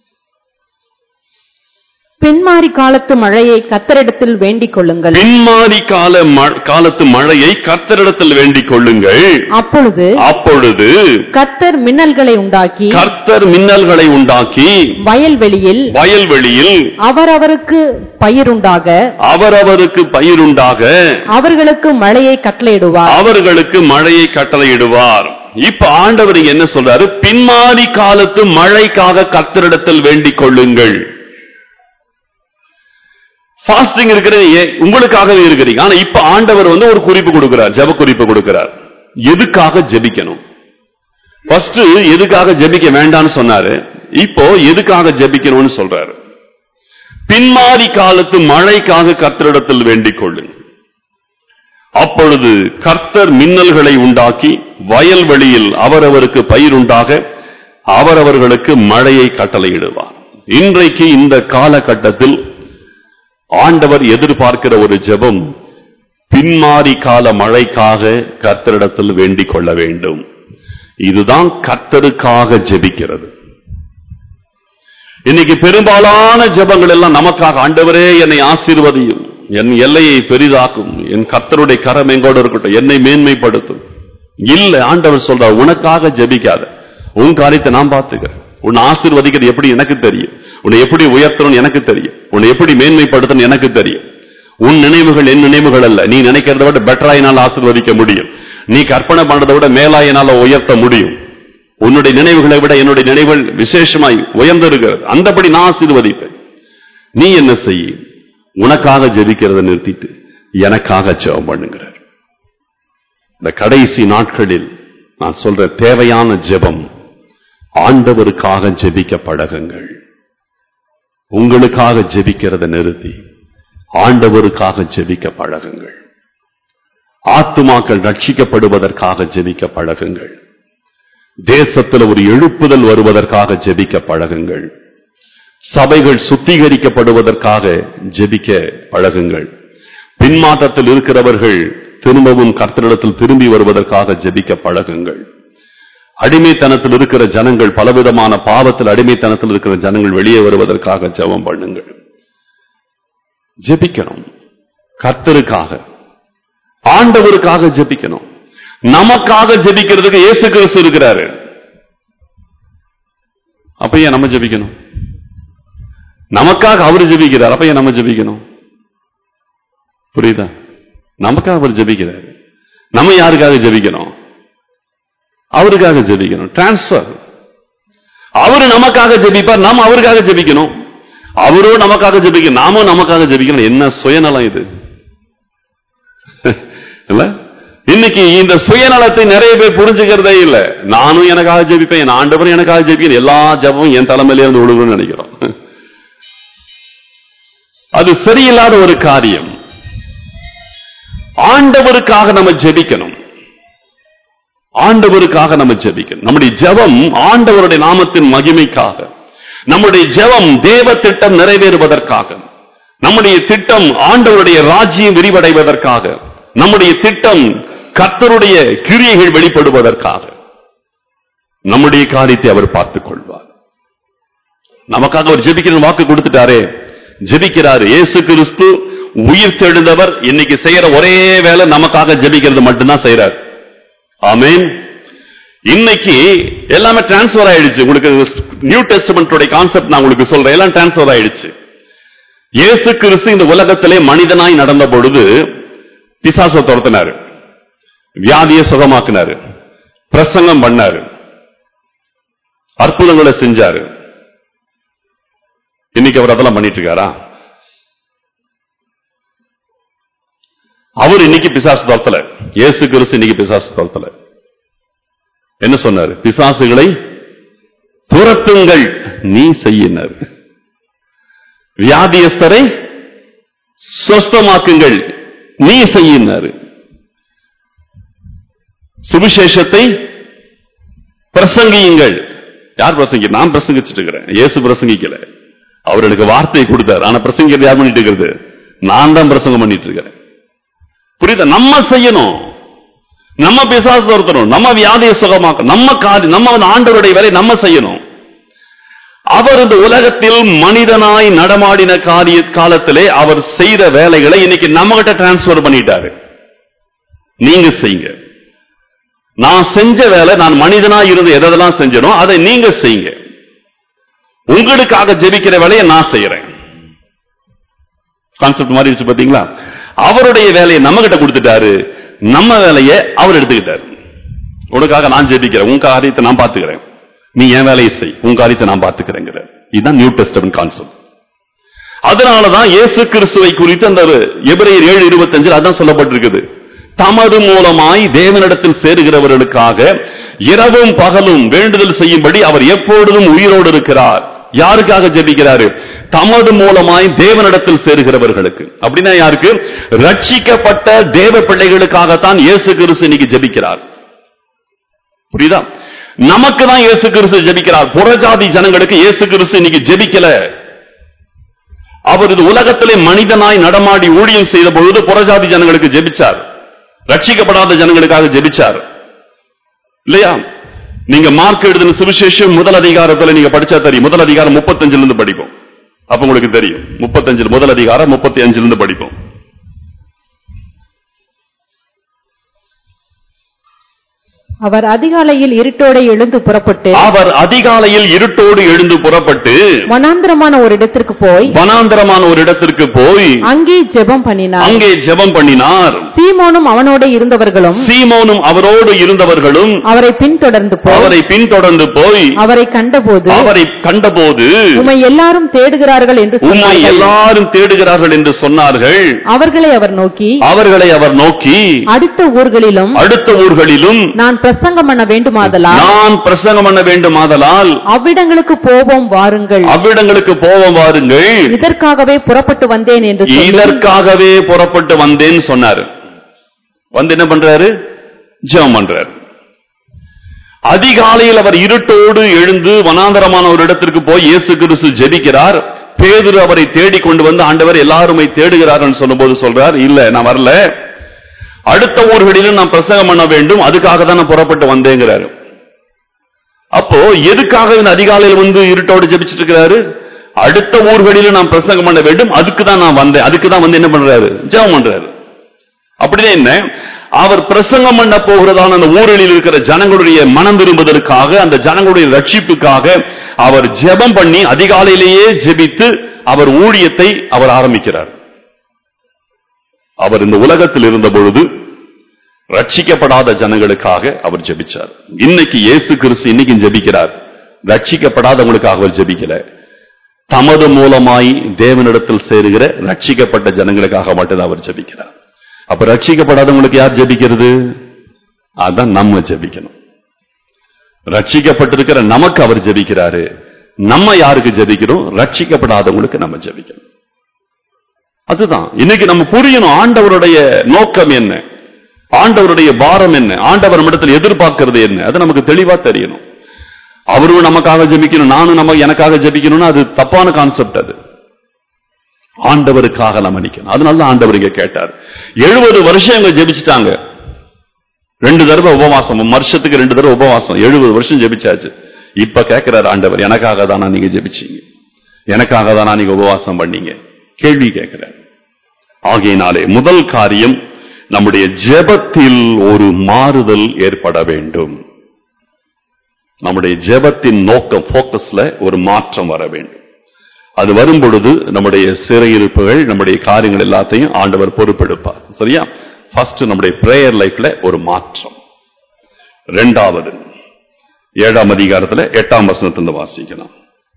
பின்மாறி காலத்து மழையை கத்தரிடத்தில் வேண்டிக் கொள்ளுங்கள் பின்மாறி கால ம- காலத்து மழையை கர்த்தரிடத்தில் வேண்டிக் கொள்ளுங்கள் அப்பொழுது அப்பொழுது கத்தர் மின்னல்களை உண்டாக்கி கர்த்தர் மின்னல்களை உண்டாக்கி வயல்வெளியில் வயல்வெளியில் அவரவருக்கு பயிருண்டாக அவரவருக்கு பயிருண்டாக அவர்களுக்கு மழையை கட்டளையிடுவார் அவர்களுக்கு மழையை கட்டளையிடுவார் இப்ப ஆண்டவர் இங்க என்ன சொல்றாரு பின்மாறி காலத்து மழைக்காக கர்த்தரிடத்தில் வேண்டிக் கொள்ளுங்கள் ஃபாஸ்டிங் இருக்கிறது ஏ- உங்களுக்காகவே இருக்கிறீங்க ஆனா இப்ப ஆண்டவர் வந்து ஒரு குறிப்பு கொடுக்கிறார் ஜெப குறிப்பு கொடுக்கிறார் எதுக்காக ஜெபிக்கணும் ஃபர்ஸ்ட் எதுக்காக ஜெபிக்க வேண்டாம்னு சொன்னாரு இப்போ எதுக்காக ஜெபிக்கணும்னு சொல்றாரு பின்மாறி காலத்து மழைக்காக கர்த்தரிடத்தில் வேண்டிக் கொள்ளுங்கள் அப்பொழுது கர்த்தர் மின்னல்களை உண்டாக்கி வயல்வெளியில் அவரவருக்கு பயிருண்டாக அவரவர்களுக்கு மழையை கட்டளையிடுவார் இன்றைக்கு இந்த காலகட்டத்தில் ஆண்டவர் எதிர்பார்க்கிற ஒரு ஜெபம் பின்மாறி கால மழைக்காக கர்த்தரிடத்தில் வேண்டிக் கொள்ள வேண்டும் இதுதான் கர்த்தருக்காக ஜெபிக்கிறது இன்னைக்கு பெரும்பாலான ஜெபங்கள் எல்லாம் நமக்காக ஆண்டவரே என்னை ஆசீர்வதியும் என் எல்லையை பெரிதாக்கும் என் கர்த்தருடைய கரம் எங்கோடு இருக்கட்டும் என்னை மேன்மைப்படுத்தும் இல்ல ஆண்டவர் சொல்றார் உனக்காக ஜெபிக்காத உன் காரியத்தை நான் பார்த்துக்கிறேன் உன்னை ஆசீர்வதிக்கிறது எப்படி எனக்கு தெரியும் உன்னை எப்படி உயர்த்தணும் எனக்கு தெரியும் உன்னை எப்படி மேன்மைப்படுத்தணும் எனக்கு தெரியும் உன் நினைவுகள் என் நினைவுகள் அல்ல நீ நினைக்கிறத விட பெட்டரா என்னால் ஆசீர்வதிக்க முடியும் நீ கற்பனை பண்றதை விட மேலா என்னால உயர்த்த முடியும் உன்னுடைய நினைவுகளை விட என்னுடைய நினைவுகள் விசேஷமாய் உயர்ந்திருக்கிறது அந்தபடி நான் ஆசீர்வதிப்பேன் நீ என்ன செய்ய உனக்காக ஜெபிக்கிறத நிறுத்திட்டு எனக்காக ஜெபம் பண்ணுங்கிறார் இந்த கடைசி நாட்களில் நான் சொல்ற தேவையான ஜெபம் ஆண்டவருக்காக ஜெபிக்க பழகுங்கள் உங்களுக்காக ஜெபிக்கிறத நிறுத்தி ஆண்டவருக்காக ஜெபிக்க பழகுங்கள் ஆத்துமாக்கள் ரட்சிக்கப்படுவதற்காக ஜெபிக்க பழகுங்கள் தேசத்தில் ஒரு எழுப்புதல் வருவதற்காக ஜெபிக்க பழகுங்கள் சபைகள் சுத்திகரிக்கப்படுவதற்காக ஜெபிக்க பழகுங்கள் பின்மாற்றத்தில் இருக்கிறவர்கள் திரும்பவும் கர்த்தரிடத்தில் திரும்பி வருவதற்காக ஜெபிக்க பழகுங்கள் அடிமைத்தனத்தில் இருக்கிற ஜனங்கள் பலவிதமான பாவத்தில் அடிமைத்தனத்தில் இருக்கிற ஜனங்கள் வெளியே வருவதற்காக ஜெபம் பண்ணுங்கள் ஜெபிக்கணும் கர்த்தருக்காக ஆண்டவருக்காக ஜெபிக்கணும் நமக்காக ஜெபிக்கிறதுக்கு இயேசு கிறிஸ்து இருக்கிறாரு அப்ப ஏன் நம்ம ஜெபிக்கணும் நமக்காக அவர் ஜெபிக்கிறார் அப்ப ஏன் நம்ம ஜெபிக்கணும் புரியுதா நமக்காக அவர் ஜெபிக்கிறார் நம்ம யாருக்காக ஜெபிக்கணும் அவருக்காக ஜெபிக்கணும் டிரான்ஸ்பர் அவரு நமக்காக ஜெபிப்பார் நாம் அவருக்காக ஜெபிக்கணும் அவரும் நமக்காக ஜெபிக்கணும் நாமும் நமக்காக ஜெபிக்கணும் என்ன சுயநலம் இது இல்ல இன்னைக்கு இந்த சுயநலத்தை நிறைய பேர் புரிஞ்சுக்கிறதே இல்ல நானும் எனக்காக ஜெபிப்பேன் என் ஆண்டவரும் எனக்காக ஜெபிக்கிறேன் எல்லா ஜபமும் என் தலைமையில இருந்து விழுகும்னு நினைக்கிறோம் அது சரியில்லாத ஒரு காரியம் ஆண்டவருக்காக நம்ம ஜெபிக்கணும் ஆண்டவருக்காக நம்ம ஜெபிக்கணும் நம்முடைய ஜெபம் ஆண்டவருடைய நாமத்தின் மகிமைக்காக நம்முடைய ஜெபம் தேவ திட்டம் நிறைவேறுவதற்காக நம்முடைய திட்டம் ஆண்டவருடைய ராஜ்யம் விரிவடைவதற்காக நம்முடைய திட்டம் கர்த்தருடைய கிரியைகள் வெளிப்படுவதற்காக நம்முடைய காரியத்தை அவர் பார்த்துக் கொள்வார் நமக்காக அவர் ஜெபிக்கிற வாக்கு கொடுத்துட்டாரே ஜெபிக்கிறாரு இயேசு கிறிஸ்து உயிர் தெழுந்தவர் இன்னைக்கு செய்யற ஒரே வேலை நமக்காக ஜெபிக்கிறது மட்டும்தான் செய்யறார் ஆமென் இன்னைக்கு எல்லாமே டிரான்ஸ்ஃபர் ஆயிடுச்சு உங்களுக்கு நியூ டெஸ்டமெண்டோட கான்செப்ட் நான் உங்களுக்கு சொல்றேன் எல்லாம் டிரான்ஸ்ஃபர் ஆயிடுச்சு இயேசு கிறிஸ்து இந்த உலகத்திலே மனிதனாய் நடந்த பொழுது பிசாசை துரத்தினாரு வியாதியை சுகமாக்குனாரு பிரசங்கம் பண்ணாரு அற்புதங்களை செஞ்சாரு இன்னைக்கு அவர் அதெல்லாம் பண்ணிட்டு இருக்காரா அவர் இன்னைக்கு பிசாசு துரத்தல இயேசு கிறிஸ்து இன்னைக்கு பிசாசு துரத்தல என்ன சொன்னாரு பிசாசுகளை துரத்துங்கள் நீ செய்யினார் வியாதியஸ்தரை சொஸ்தமாக்குங்கள் நீ செய்யினாரு சுவிசேஷத்தை பிரசங்கியுங்கள் யார் பிரசங்கி நான் பிரசங்கிச்சிட்டு இருக்கிறேன் இயேசு பிரசங்கிக்கல அவர் எனக்கு வார்த்தையை கொடுத்தார் ஆனா பிரசங்கிக்கிறது யார் பண்ணிட்டு இருக்கிறது நான் தான் பிரசங்கம் பண்ணிட்டு இருக்கிறேன் புரியுதா நம்ம செய்யணும் நம்ம பிசாசு ஒருத்தரும் நம்ம வியாதியை சுகமாக்க நம்ம காதி நம்ம வந்து ஆண்டவருடைய வேலை நம்ம செய்யணும் அவர் இந்த உலகத்தில் மனிதனாய் நடமாடின காரிய காலத்திலே அவர் செய்த வேலைகளை இன்னைக்கு நம்ம கிட்ட டிரான்ஸ்பர் பண்ணிட்டாரு நீங்க செய்யுங்க நான் செஞ்ச வேலை நான் மனிதனாய் இருந்து எதெல்லாம் செஞ்சனோ அதை நீங்க செய்யுங்க உங்களுக்காக ஜெபிக்கிற வேலையை நான் செய்யறேன் கான்செப்ட் மாதிரி இருந்துச்சு பாத்தீங்களா அவருடைய வேலையை நம்ம கிட்ட கொடுத்துட்டாரு நம்ம வேலையை அவர் எடுத்துக்கிட்டாரு உனக்காக நான் ஜெபிக்கிறேன் உன் காரியத்தை நான் பாத்துக்கிறேன் நீ என் வேலையை செய் உன் காரியத்தை நான் பாத்துக்கிறேங்கிற இதுதான் நியூ டெஸ்டமெண்ட் கான்செப்ட் அதனாலதான் இயேசு கிறிஸ்துவை குறித்து அந்த எபிரேயர் ஏழு இருபத்தஞ்சில் அதான் சொல்லப்பட்டிருக்குது தமது மூலமாய் தேவனிடத்தில் சேருகிறவர்களுக்காக இரவும் பகலும் வேண்டுதல் செய்யும்படி அவர் எப்பொழுதும் உயிரோடு இருக்கிறார் யாருக்காக ஜெபிக்கிறாரு தமது மூலமாய் தேவனிடத்தில் சேருகிறவர்களுக்கு அப்படின்னா யாருக்கு ரட்சிக்கப்பட்ட தேவ பிள்ளைகளுக்காகத்தான் இயேசு கிறிஸ்து இன்னைக்கு ஜெபிக்கிறார் புரியுதா நமக்கு தான் இயேசு கிறிஸ்து ஜெபிக்கிறார் புறஜாதி ஜனங்களுக்கு இயேசு கிறிஸ்து இன்னைக்கு ஜெபிக்கல அவர் இது உலகத்திலே மனிதனாய் நடமாடி ஊழியம் செய்த பொழுது புறஜாதி ஜனங்களுக்கு ஜெபிச்சார் ரட்சிக்கப்படாத ஜனங்களுக்காக ஜெபிச்சார் இல்லையா நீங்க மார்க் எழுதின சுவிசேஷம் முதல் அதிகாரத்துல நீங்க படிச்சா தெரியும் முதல் அதிகாரம் முப்பத்தஞ்சுல இருந்து படிப்போம் அப்ப உங்களுக்கு தெரியும் முப்பத்தஞ்சில் முதல் அதிகாரம் முப்பத்தி அஞ்சுல இருந்து படிப்போம் அவர் அதிகாலையில் இருட்டோടെ எழுந்து புறப்பட்டு அவர் அதிகாலையில் இருட்டோடு எழுந்து புறப்பட்டு வனாந்திரமான ஒரு இடத்திற்கு போய் வனாந்தரமான ஒரு இடத்திற்கு போய் அங்கே ஜெபம் பண்ணினார் அங்கே ஜெபம் பண்ணினார் சீமோனும் அவனோட இருந்தவர்களும் சீமோனும் அவரோடு இருந்தவர்களும் அவரை பின்தொடர்ந்து போய் அவரை பின்தொடர்ந்து போய் அவரை கண்டபோது அவரை கண்டபோது உம்மை எல்லாரும் தேடுகிறார்கள் என்று உம்மை சொன்னார்கள் எல்லாரும் தேடுகிறார்கள் என்று சொன்னார்கள் அவர்களை அவர் நோக்கி அவர்களை அவர் நோக்கி அடுத்த ஊர்களிலும் அடுத்த ஊர்களிலும் நான் பிரசங்கம் பண்ண வேண்டுமாதலால் நான் பிரசங்கம் பண்ண வேண்டுமாதலால் அவ்விடங்களுக்கு போவோம் வாருங்கள் அவ்விடங்களுக்கு போவோம் வாருங்கள் இதற்காகவே புறப்பட்டு வந்தேன் என்று சொல்லி இதற்காகவே புறப்பட்டு வந்தேன்னு சொன்னாரு வந்து என்ன பண்றாரு ஜெபம் பண்றாரு அதிகாலையில் அவர் இருட்டோடு எழுந்து வனாந்தரமான ஒரு இடத்திற்கு போய் இயேசு கிறிஸ்து ஜெபிக்கிறார் பேதுரு அவரை தேடிக் கொண்டு வந்து ஆண்டவர் எல்லாருமை தேடுகிறார்கள் சொல்லும்போது சொல்றார் இல்ல நான் வரல அடுத்த ஊர்களிலும் நான் பிரசங்கம் பண்ண வேண்டும் அதுக்காக தான் நான் புறப்பட்டு வந்தேங்கிறாரு அப்போ எதுக்காக இந்த அதிகாலையில் வந்து இருட்டோடு ஜெபிச்சிட்டு இருக்கிறாரு அடுத்த ஊர்களிலும் நான் பிரசங்கம் பண்ண வேண்டும் அதுக்கு தான் நான் வந்தேன் அதுக்கு தான் வந்து என்ன பண்றாரு ஜெபம் பண்றாரு அப்படின்னா என்ன அவர் பிரசங்கம் பண்ண போகிறதான அந்த ஊரில் இருக்கிற ஜனங்களுடைய மனம் விரும்புவதற்காக அந்த ஜனங்களுடைய ரட்சிப்புக்காக அவர் ஜெபம் பண்ணி அதிகாலையிலேயே ஜெபித்து அவர் ஊழியத்தை அவர் ஆரம்பிக்கிறார் அவர் இந்த உலகத்தில் இருந்த பொழுது ரட்சிக்கப்படாத ஜனங்களுக்காக அவர் ஜெபிச்சார் இன்னைக்கு இயேசு கிறிஸ்து இன்னைக்கு ஜெபிக்கிறார் ரட்சிக்கப்படாதவங்களுக்காக அவர் ஜெபிக்கல தமது மூலமாய் தேவனிடத்தில் சேருகிற ரட்சிக்கப்பட்ட ஜனங்களுக்காக மட்டும்தான் அவர் ஜெபிக்கிறார் அப்ப ரட்சிக்கப்படாதவங்களுக்கு யார் ஜெபிக்கிறது அதான் நம்ம ஜெபிக்கணும் ரட்சிக்கப்பட்டிருக்கிற நமக்கு அவர் ஜெபிக்கிறாரு நம்ம யாருக்கு ஜெபிக்கிறோம் ரட்சிக்கப்படாதவங்களுக்கு நம்ம ஜெபிக்கணும் அதுதான் இன்னைக்கு நம்ம புரியணும் ஆண்டவருடைய நோக்கம் என்ன ஆண்டவருடைய பாரம் என்ன ஆண்டவர் நம்மிடத்தில் எதிர்பார்க்கிறது என்ன அது நமக்கு தெளிவா தெரியணும் அவரும் நமக்காக ஜெபிக்கணும் நானும் நம்ம எனக்காக ஜெபிக்கணும்னா அது தப்பான கான்செப்ட் அது ஆண்டவருக்காக நம்ம நிக்கணும் அதனால தான் ஆண்டவர் இங்க கேட்டார் எழுபது வருஷம் இவங்க ஜெபிச்சுட்டாங்க ரெண்டு தடவை உபவாசம் வருஷத்துக்கு ரெண்டு தடவை உபவாசம் எழுபது வருஷம் ஜெபிச்சாச்சு இப்ப கேட்கிறார் ஆண்டவர் எனக்காக தானா நீங்க ஜெபிச்சீங்க எனக்காக தானா நீங்க உபவாசம் பண்ணீங்க கேள்வி கேட்கிறார் ஆகையினாலே முதல் காரியம் நம்முடைய ஜெபத்தில் ஒரு மாறுதல் ஏற்பட வேண்டும் நம்முடைய ஜெபத்தின் நோக்கம் போக்கஸ்ல ஒரு மாற்றம் வர வேண்டும் அது வரும் பொழுது நம்முடைய சிறையிருப்புகள் நம்முடைய காரியங்கள் எல்லாத்தையும் ஆண்டவர் பொறுப்பெடுப்பார் சரியா ஃபர்ஸ்ட் நம்முடைய பிரேயர் லைஃப்ல ஒரு மாற்றம் ரெண்டாவது ஏழாம் அதிகாரத்துல எட்டாம் வசனத்திலிருந்து வாசிக்கலாம்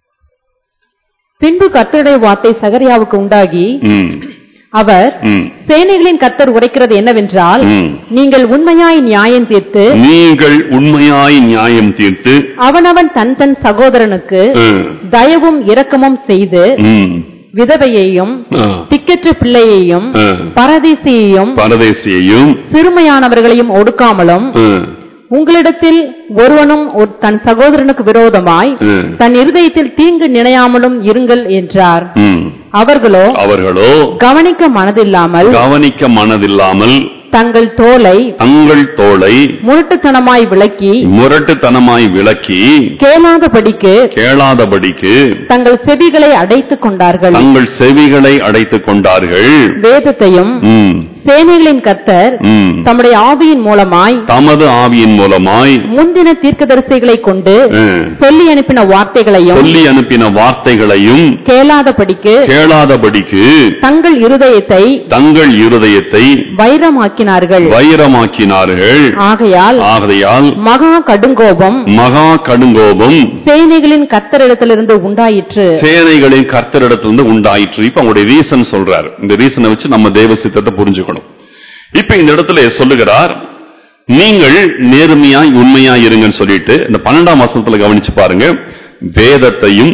பின்பு கர்த்தருடைய வார்த்தை சகரியாவுக்கு உண்டாகி ம், அவர் ம், சேனைகளின் கர்த்தர் உரைக்கிறது என்னவென்றால் ம். நீங்கள் உண்மையாய் நியாயம் தீர்த்து நீங்கள் உண்மையாய் நியாயம் தீர்த்து அவனவன் தன் தன் சகோதரனுக்கு ம், தயவும் இரக்கமும் செய்து ம், விதவையையும் ஆ, திக்கற்ற பிள்ளையையும் ஆ, பரதேசியையும் பரதேசியையும் சிறுமையானவர்களையும் ஒடுக்காமலும் ம், உங்களிடத்தில் ஒருவனும் ஒரு தன் சகோதரனுக்கு விரோதமாய் ம், தன் இருதயத்தில் தீங்கு நினையாமலும் இருங்கள் என்றார் ம். அவர்களோ அவர்களோ கவனிக்க மனதில்லாமல் கவனிக்க மனதில்லாமல் தங்கள் தோலை தங்கள் தோளை முரட்டுத்தனமாய் விளக்கி முரட்டுத்தனமாய் விளக்கி கேளாதபடிக்கு கேளாதபடிக்கு தங்கள் செவிகளை அடைத்துக் கொண்டார்கள் தங்கள் செவிகளை அடைத்துக் கொண்டார்கள் வேதத்தையும் ம், சேனைகளின் கர்த்தர் ம். தம்முடைய ஆவியின் மூலமாய் தமது ஆவியின் மூலமாய் முந்தின தீர்க்கதரிசிகளை கொண்டு ம், சொல்லி அனுப்பின வார்த்தைகளையும் சொல்லி அனுப்பின வார்த்தைகளையும் கேளாதபடிக்கு கேளாதபடிக்கு தங்கள் இருதயத்தை தங்கள் இருதயத்தை வைரமாக்கினார்கள் வைரமாக்கினார்கள் ஆகையால் ஆகையால் மகா கடுங்கோபம் மகா கடுங்கோபம் சேனைகளின் கர்த்தரிடத்திலிருந்து உண்டாயிற்று சேனைகளின் கர்த்தரிடத்திலிருந்து உண்டாயிற்று இப்ப அவங்களுடைய ரீசன் சொல்றாரு இந்த ரீசனை வச்சு நம்ம தேவ சித்தத்தை புரிஞ்சுக்கணும் இப்ப இந்த இடத்துல சொல்லுகிறார் நீங்கள் நேர்மையாய் உண்மையாய் இருங்கன்னு சொல்லிட்டு இந்த பன்னெண்டாம் வசனத்துல கவனிச்சு பாருங்க வேதத்தையும்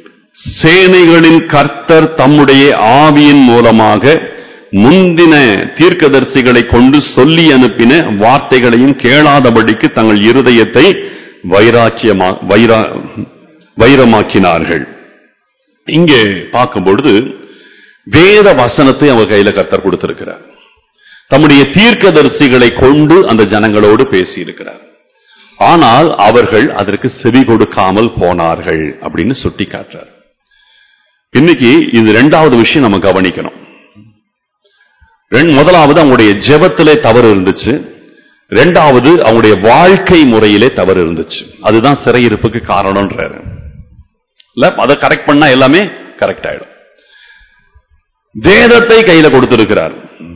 சேனைகளின் கர்த்தர் தம்முடைய ஆவியின் மூலமாக முந்தின தீர்க்கதரிசிகளை கொண்டு சொல்லி அனுப்பின வார்த்தைகளையும் கேளாதபடிக்கு தங்கள் இருதயத்தை வைராக்கியமா வைரா வைரமாக்கினார்கள் இங்கே பார்க்கும் பொழுது வேத வசனத்தை அவர் கையில கர்த்தர் கொடுத்திருக்கிறார் தம்முடைய தீர்க்கதரிசிகளை கொண்டு அந்த ஜனங்களோடு பேசியிருக்கிறார் ஆனால் அவர்கள் அதற்கு செவி கொடுக்காமல் போனார்கள் அப்படின்னு சுட்டி காட்டுறார் இன்னைக்கு இது ரெண்டாவது விஷயம் நம்ம கவனிக்கணும் ரெண்- முதலாவது அவங்களுடைய ஜெபத்திலே தவறு இருந்துச்சு ரெண்டாவது அவங்களுடைய வாழ்க்கை முறையிலே தவறு இருந்துச்சு அதுதான் சிறையிருப்புக்கு காரணம்ன்றாரு இல்ல அதை கரெக்ட் பண்ணா எல்லாமே கரெக்ட் ஆயிடும் வேதத்தை கையில கொடுத்திருக்கிறார்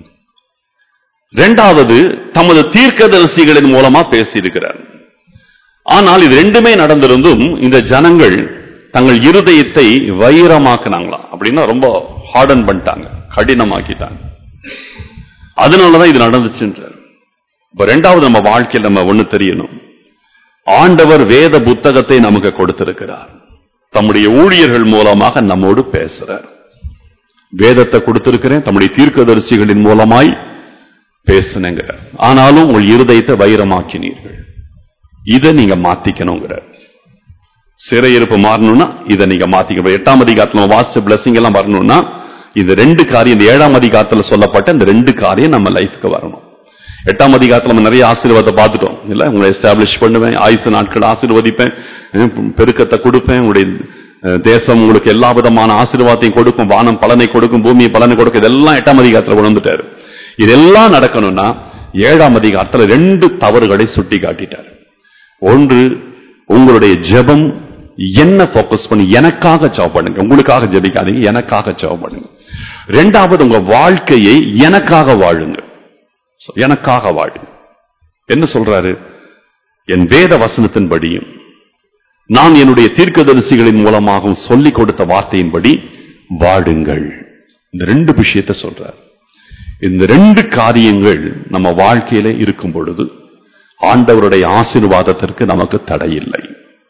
ரெண்டாவது தமது தீர்க்கதரிசிகளின் மூலமா பேசியிருக்கிறார் ஆனால் இது ரெண்டுமே நடந்திருந்தும் இந்த ஜனங்கள் தங்கள் இருதயத்தை வைரமாக்குனாங்களாம் அப்படின்னா ரொம்ப ஹார்டன் பண்ணிட்டாங்க கடினமாக்கிட்டாங்க அதனாலதான் இது நடந்துச்சுன்றார் இப்ப ரெண்டாவது நம்ம வாழ்க்கையில் நம்ம ஒண்ணு தெரியணும் ஆண்டவர் வேத புத்தகத்தை நமக்கு கொடுத்திருக்கிறார் தம்முடைய ஊழியர்கள் மூலமாக நம்மோடு பேசுறார் வேதத்தை கொடுத்திருக்கிறேன் தம்முடைய தீர்க்கதரிசிகளின் மூலமாய் பேசுனங்கிறார் ஆனாலும் உங்கள் இருதயத்தை வைரமாக்கினீர்கள் இதை நீங்க மாத்திக்கணுங்கிறார் சிறையிருப்பு மாறணும்னா இதை நீங்க மாத்திக்கணும் எட்டாம் அதிகாரத்துல நம்ம வாசிச்ச blessing எல்லாம் வரணும்னா இந்த ரெண்டு காரியம் இந்த ஏழாம் அதிகாரத்துல சொல்லப்பட்ட இந்த ரெண்டு காரியம் நம்ம லைஃப்க்கு வரணும் எட்டாம் அதிகாரத்துல நம்ம நிறைய ஆசீர்வாதத்தை பார்த்துட்டோம் இல்ல உங்களை எஸ்டாப்ளிஷ் பண்ணுவேன் ஆயுசு நாட்கள் ஆசீர்வதிப்பேன் அஹ் பெருக்கத்தை கொடுப்பேன் உங்களுடைய அஹ், தேசம் உங்களுக்கு எல்லா விதமான ஆசீர்வாதத்தையும் கொடுக்கும் வானம் பலனை கொடுக்கும் பூமியை பலனை கொடுக்கும் இதெல்லாம் எட்டாம் அதிகாரத்துல கொண்டு வந்துட்டாரு இதெல்லாம் நடக்கணும்னா ஏழாம் அதிகாரத்துல ரெண்டு தவறுகளை சுட்டி காட்டிட்டார் ஒன்று உங்களுடைய ஜெபம் என்ன ஃபோக்கஸ் பண்ணி எனக்காக ஜெபம் பண்ணுங்க உங்களுக்காக ஜெபிக்காதீங்க எனக்காக ஜெபம் பண்ணுங்க ரெண்டாவது உங்க வாழ்க்கையை எனக்காக வாழுங்க So, எனக்காக வாழுங்க என்ன சொல்றாரு என் வேத வசனத்தின்படியும் நான் என்னுடைய தீர்க்கதரிசிகளின் மூலமாகவும் சொல்லிக் கொடுத்த வார்த்தையின்படி வாழுங்கள் இந்த ரெண்டு விஷயத்தை சொல்றார் இந்த ரெண்டு காரியங்கள் நம்ம வாழ்க்கையில இருக்கும் பொழுது ஆண்டவருடைய ஆசீர்வாதத்திற்கு நமக்கு தடை இல்லை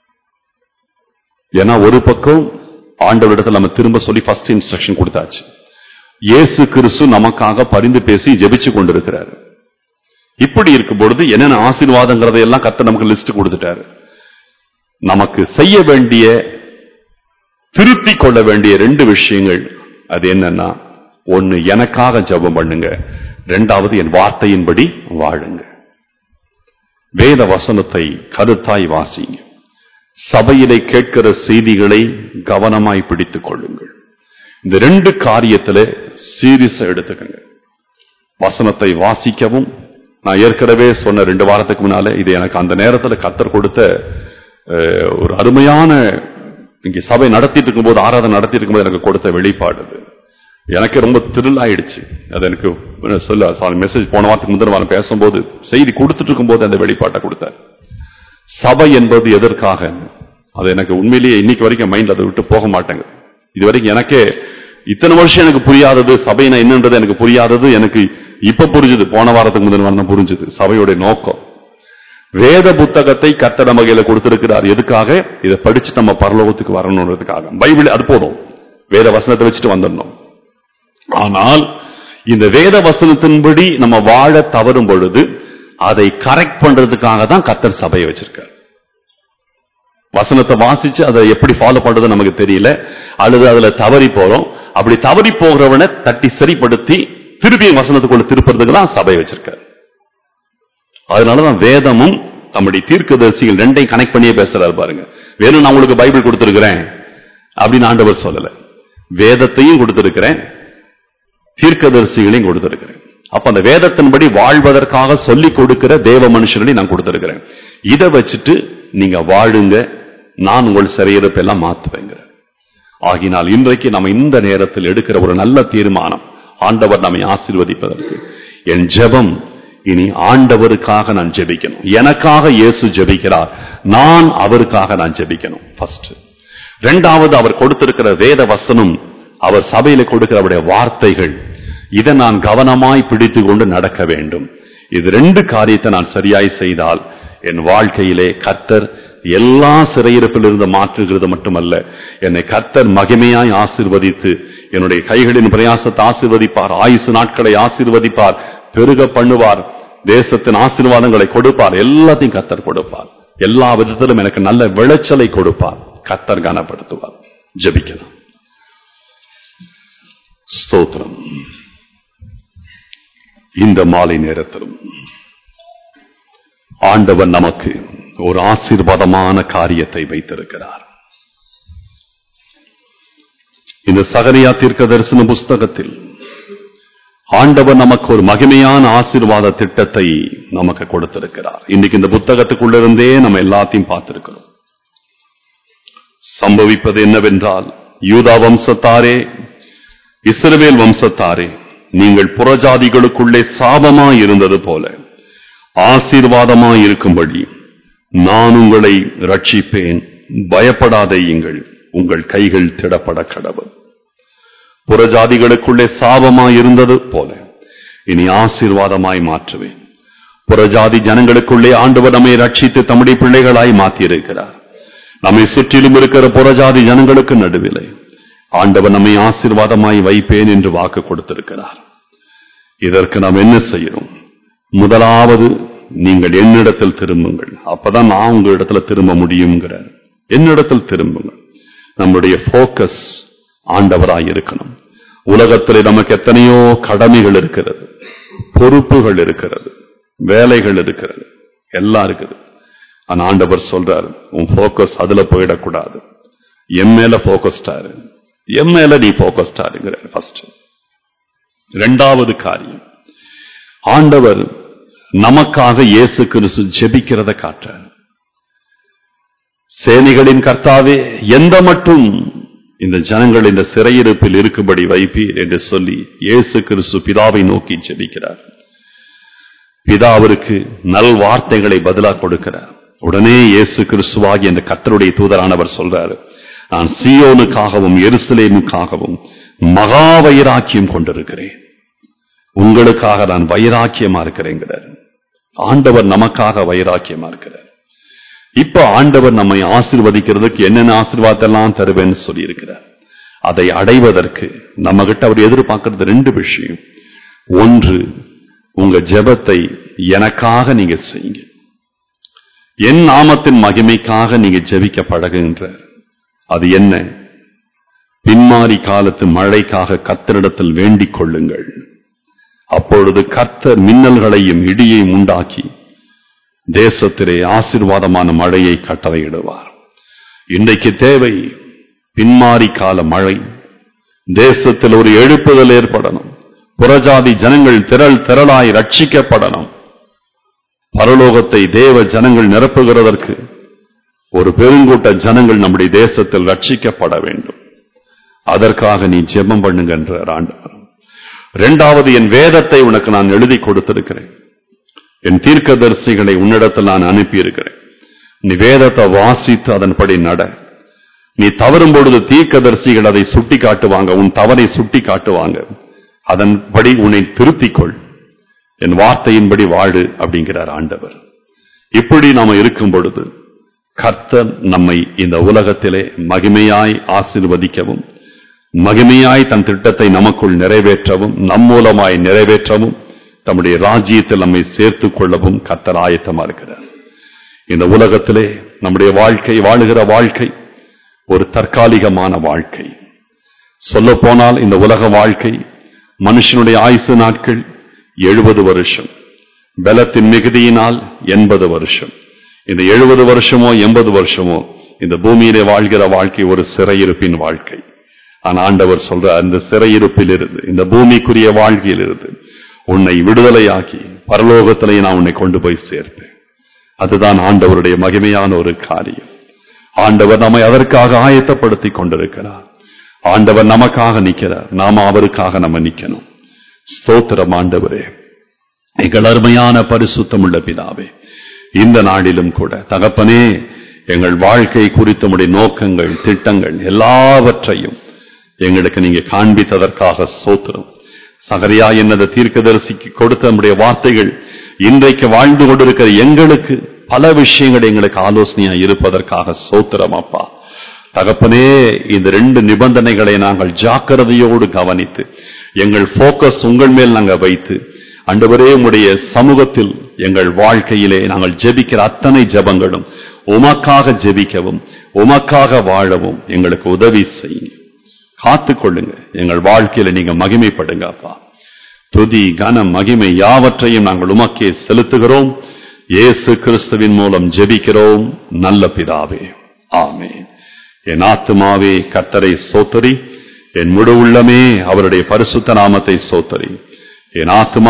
ஏன்னா ஒரு பக்கம் ஆண்டவரிடத்தில் நம்ம திரும்ப சொல்லி ஃபர்ஸ்ட் இன்ஸ்ட்ரக்ஷன் கொடுத்தாச்சு இயேசு கிறிஸ்து நமக்காக பரிந்து பேசி ஜெபிச்சு கொண்டிருக்கிறார் இப்படி இருக்கும் பொழுது என்னென்ன ஆசீர்வாதங்கிறதை எல்லாம் கத்த நமக்கு லிஸ்ட் கொடுத்துட்டாரு நமக்கு செய்ய வேண்டிய திருத்திக் கொள்ள வேண்டிய ரெண்டு விஷயங்கள் அது என்னன்னா ஒன்னு எனக்காக ஜெபம் பண்ணுங்க ரெண்டாவது என் வார்த்தையின்படி வாழுங்க வேத வசனத்தை கருத்தாய் வாசிங்க சபையிலே கேட்கிற செய்திகளை கவனமாய் பிடித்துக் கொள்ளுங்கள் இந்த ரெண்டு காரியத்துல சீரியஸா எடுத்துக்கங்க வசனத்தை வாசிக்கவும் நான் ஏற்கனவே சொன்ன ரெண்டு வாரத்துக்கு முன்னால இது எனக்கு அந்த நேரத்துல கத்தர் கொடுத்த அஹ், ஒரு அருமையான இங்க சபை நடத்திட்டு இருக்கும்போது ஆராதனை நடத்திட்டு இருக்கும்போது எனக்கு கொடுத்த வெளிப்பாடு அது. எனக்கு ரொம்ப thrill ஆயிடுச்சு அது எனக்கு சொல்ல சாரி மெசேஜ் போன வாரத்துக்கு முந்தின வாரம் பேசும்போது செய்தி கொடுத்துட்டு இருக்கும்போது அந்த வெளிப்பாட்டை கொடுத்தார் சபை என்பது எதற்காக அது எனக்கு உண்மையிலேயே இன்னைக்கு வரைக்கும் மைண்ட்ல அதை விட்டு போக மாட்டேங்க இது வரைக்கும் எனக்கே இத்தனை வருஷம் எனக்கு புரியாதது சபைனா என்னன்றது எனக்கு புரியாதது எனக்கு இப்ப புரிஞ்சுது போன வாரத்துக்கு முதல் வாரம் தான் புரிஞ்சுது சபையோட நோக்கம் வேத புத்தகத்தை கத்தட வகையில கொடுத்திருக்கிறார் எதுக்காக இதை படிச்சு நம்ம பரலோகத்துக்கு வரணுன்றதுக்காக பைபிள் அது போதும் வேத வசனத்தை வச்சுட்டு வந்துடணும் ஆனால் இந்த வேத வசனத்தின்படி நம்ம வாழ தவறும் பொழுது அதை கரெக்ட் பண்றதுக்காக தான் கத்தர் சபையை வச்சிருக்கார் வசனத்தை வாசிச்சு அதை எப்படி ஃபாலோ பண்றது நமக்கு தெரியல அல்லது அதுல தவறி போறோம் அப்படி தவறி போகிறவனை தட்டி சரிப்படுத்தி திருப்பியும் வசனத்துக்குள்ள திருப்புறதுக்கு தான் சபை வச்சிருக்கார் அதனாலதான் வேதமும் நம்முடைய தீர்க்கதரிசிகள் ரெண்டையும் கனெக்ட் பண்ணியே பேசுறாரு பாருங்க வேணும் நான் உங்களுக்கு பைபிள் கொடுத்திருக்கிறேன் அப்படின்னு ஆண்டவர் சொல்லல வேதத்தையும் கொடுத்திருக்கிறேன் தீர்க்கதரிசிகளையும் கொடுத்திருக்கிறேன் அப்ப அந்த வேதத்தின்படி வாழ்வதற்காக சொல்லிக் கொடுக்கிற தேவ மனுஷர்களையும் நான் கொடுத்திருக்கிறேன் இதை வச்சுட்டு நீங்க வாழுங்க நான் உங்கள் சிறையிருப்பெல்லாம் மாத்துவேங்க ஆகினால் இன்றைக்கு நம்ம இந்த நேரத்தில் எடுக்கிற ஒரு நல்ல தீர்மானம் ஆண்டவர் நம்மை ஆசீர்வதிப்பதற்கு என் ஜெபம் இனி ஆண்டவருக்காக நான் ஜெபிக்கணும் எனக்காக இயேசு ஜெபிக்கிறார் நான் அவருக்காக நான் ஜெபிக்கணும் ஃபர்ஸ்ட் ரெண்டாவது அவர் கொடுத்திருக்கிற வேத வசனம் அவர் சபையில கொடுக்கிற அவருடைய வார்த்தைகள் இதை நான் கவனமாய் பிடித்து கொண்டு நடக்க வேண்டும் இது ரெண்டு காரியத்தை நான் சரியாய் செய்தால் என் வாழ்க்கையிலே கர்த்தர் எல்லா சிறையிருப்பிலிருந்து மாற்றுகிறது மட்டுமல்ல என்னை கர்த்தர் மகிமையாய் ஆசீர்வதித்து என்னுடைய கைகளின் பிரயாசத்தை ஆசீர்வதிப்பார் ஆயுசு நாட்களை ஆசீர்வதிப்பார் பெருக பண்ணுவார் தேசத்தின் ஆசீர்வாதங்களை கொடுப்பார் எல்லாத்தையும் கர்த்தர் கொடுப்பார் எல்லா விதத்திலும் எனக்கு நல்ல விளைச்சலை கொடுப்பார் கர்த்தர் கனப்படுத்துவார் ஜெபிக்கலாம் ஸ்தோத்திரம் இந்த மாலை நேரத்திலும் ஆண்டவர் நமக்கு ஒரு ஆசீர்வாதமான காரியத்தை வைத்திருக்கிறார் இந்த சகரியா தீர்க்க தரிசன புஸ்தகத்தில் ஆண்டவர் நமக்கு ஒரு மகிமையான ஆசீர்வாத திட்டத்தை நமக்கு கொடுத்திருக்கிறார் இன்னைக்கு இந்த புத்தகத்துக்குள்ள இருந்தே நம்ம எல்லாத்தையும் பார்த்திருக்கிறோம் சம்பவிப்பது என்னவென்றால் யூதா வம்சத்தாரே இஸ்ரவேல் வம்சத்தாரே நீங்கள் புறஜாதிகளுக்குள்ளே சாபமாய் இருந்தது போல ஆசீர்வாதமாய் இருக்கும்படி நான் உங்களை ரட்சிப்பேன் பயப்படாதேயுங்கள் உங்கள் கைகள் திடப்பட கடவுள் புறஜாதிகளுக்குள்ளே சாபமாய் இருந்தது போல இனி ஆசீர்வாதமாய் மாற்றுவேன் புறஜாதி ஜனங்களுக்குள்ளே ஆண்டவர் நம்மை ரட்சித்து தம்முடைய பிள்ளைகளாய் மாற்றியிருக்கிறார் நம்மை சுற்றிலும் இருக்கிற புறஜாதி ஜனங்களுக்கு நடுவிலே ஆண்டவர் நம்மை ஆசீர்வாதமாய் வைப்பேன் என்று வாக்கு கொடுத்திருக்கிறார் இதற்கு நாம் என்ன செய்யணும் முதலாவது நீங்கள் என்னிடத்தில் திரும்புங்கள் அப்பதான் நான் உங்க இடத்துல திரும்ப முடியுங்கிறார் என்னிடத்தில் திரும்புங்கள் நம்முடைய போக்கஸ் ஆண்டவராய் இருக்கணும் உலகத்தில் நமக்கு எத்தனையோ கடமைகள் இருக்கிறது பொறுப்புகள் இருக்கிறது வேலைகள் இருக்கிறது எல்லாம் இருக்குது ஆனா ஆண்டவர் சொல்றாரு உன் போக்கஸ் அதுல போயிடக்கூடாது என் மேல போக்கஸ்டாரு என் மேல நீ போக்கஸ்டாருங்கிறார் ஃபர்ஸ்ட் ரெண்டாவது காரியம் ஆண்டவர் நமக்காக இயேசு கிறிஸ்து ஜெபிக்கிறத காட்டுறார் சேனைகளின் கர்த்தாவே எந்த மட்டும் இந்த ஜனங்கள் இந்த சிறையிருப்பில் இருக்கும்படி வைப்பீர் என்று சொல்லி இயேசு கிறிஸ்து பிதாவை நோக்கி ஜெபிக்கிறார் பிதா அவருக்கு நல் வார்த்தைகளை பதிலா கொடுக்கிறார் உடனே இயேசு கிறிஸ்துவாகி அந்த கத்தருடைய தூதரானவர் சொல்றாரு நான் சியோனுக்காகவும் எருசலேமுக்காகவும் மகா வைராக்கியம் கொண்டிருக்கிறேன் உங்களுக்காக நான் வைராக்கியமா இருக்கிறேங்கிறார் ஆண்டவர் நமக்காக வைராக்கியமா இருக்கிறார் இப்ப ஆண்டவர் நம்மை ஆசீர்வதிக்கிறதுக்கு என்னென்ன ஆசீர்வாதத்தெல்லாம் தருவேன்னு சொல்லி இருக்கிறார் அதை அடைவதற்கு நம்ம கிட்ட அவர் எதிர்பார்க்கிறது ரெண்டு விஷயம் ஒன்று உங்க ஜெபத்தை எனக்காக நீங்க செய்யுங்க என் நாமத்தின் மகிமைக்காக நீங்க ஜெபிக்க பழகுகின்றார் அது என்ன பின்மாறி காலத்து மழைக்காக கத்தரிடத்தில் வேண்டிக் கொள்ளுங்கள் அப்பொழுது கர்த்தர் மின்னல்களையும் இடியையும் உண்டாக்கி தேசத்திலே ஆசீர்வாதமான மழையை கட்டளையிடுவார் இன்றைக்கு தேவை பின்மாறி கால மழை தேசத்தில் ஒரு எழுப்புதல் ஏற்படணும் புறஜாதி ஜனங்கள் திரள் திரளாய் ரட்சிக்கப்படணும் பரலோகத்தை தேவ ஜனங்கள் நிரப்புகிறதற்கு ஒரு பெருங்கூட்ட ஜனங்கள் நம்முடைய தேசத்தில் ரட்சிக்கப்பட வேண்டும் அதற்காக நீ ஜெபம் பண்ணுங்க என்றார் ஆண்டவர் இரண்டாவது என் வேதத்தை உனக்கு நான் எழுதி கொடுத்திருக்கிறேன் என் தீர்க்கதரிசிகளை உன்னிடத்தில் நான் அனுப்பியிருக்கிறேன் நீ வேதத்தை வாசித்து அதன்படி நட நீ தவறும் பொழுது தீர்க்கதரிசிகள் அதை சுட்டி காட்டுவாங்க உன் தவறை சுட்டி காட்டுவாங்க அதன்படி உன்னை திருத்திக்கொள் என் வார்த்தையின்படி வாழு அப்படிங்கிறார் ஆண்டவர் இப்படி நாம இருக்கும் பொழுது கர்த்தர் நம்மை இந்த உலகத்திலே மகிமையாய் ஆசீர்வதிக்கவும் மகிமையாய் தன் திட்டத்தை நமக்குள் நிறைவேற்றவும் நம் மூலமாய் நிறைவேற்றவும் தம்முடைய ராஜ்யத்தில் நம்மை சேர்த்துக் கொள்ளவும் கர்த்தர் ஆயத்தமா இருக்கிறார் இந்த உலகத்திலே நம்முடைய வாழ்க்கை வாழுகிற வாழ்க்கை ஒரு தற்காலிகமான வாழ்க்கை சொல்ல போனால் இந்த உலக வாழ்க்கை மனுஷனுடைய ஆயுசு நாட்கள் எழுபது வருஷம் பலத்தின் மிகுதியினால் எண்பது வருஷம் இந்த எழுபது வருஷமோ எண்பது வருஷமோ இந்த பூமியிலே வாழ்கிற வாழ்க்கை ஒரு சிறையிருப்பின் வாழ்க்கை ஆனா ஆண்டவர் சொல்ற அந்த சிறையிருப்பில் இருந்து இந்த பூமிக்குரிய வாழ்க்கையில் இருந்து உன்னை விடுதலையாக்கி பரலோகத்திலே நான் உன்னை கொண்டு போய் சேர்ப்பேன் அதுதான் ஆண்டவருடைய மகிமையான ஒரு காரியம் ஆண்டவர் நம்மை அதற்காக ஆயத்தப்படுத்திக் கொண்டிருக்கிறார் ஆண்டவர் நமக்காக நிற்கிறார் நாம அவருக்காக நம்ம நிக்கணும் ஸ்தோத்திரம் ஆண்டவரே எங்கள் அருமையான பரிசுத்தமுள்ள பிதாவே இந்த நாளிலும் கூட தகப்பனே எங்கள் வாழ்க்கை குறித்த உடைய நோக்கங்கள் திட்டங்கள் எல்லாவற்றையும் எங்களுக்கு நீங்க காண்பித்ததற்காக சோத்திரம் சகரியா என்னது தீர்க்கதரிசிக்கு கொடுத்த நம்முடைய வார்த்தைகள் இன்றைக்கு வாழ்ந்து கொண்டிருக்கிற எங்களுக்கு பல விஷயங்கள் எங்களுக்கு ஆலோசனையா இருப்பதற்காக சோத்திரம் அப்பா தகப்பனே இந்த ரெண்டு நிபந்தனைகளை நாங்கள் ஜாக்கிரதையோடு கவனித்து எங்கள் போக்கஸ் உங்கள் மேல் நாங்கள் வைத்து அண்டவரே உம்முடைய சமூகத்தில் எங்கள் வாழ்க்கையிலே நாங்கள் ஜெபிக்கிற அத்தனை ஜெபங்களும் உமக்காக ஜெபிக்கவும் உமக்காக வாழவும் எங்களுக்கு உதவி செய்யுங்க காத்துக் கொள்ளுங்க எங்கள் வாழ்க்கையில நீங்க மகிமைப்படுங்க அப்பா துதி கனம் மகிமை யாவற்றையும் நாங்கள் உமக்கே செலுத்துகிறோம் இயேசு கிறிஸ்துவின் மூலம் ஜெபிக்கிறோம் நல்ல பிதாவே ஆமென் என் ஆத்துமாவே கர்த்தரை சோத்தரி என் முழு உள்ளமே அவருடைய பரிசுத்த நாமத்தை சோத்தரி என் ஆத்துமா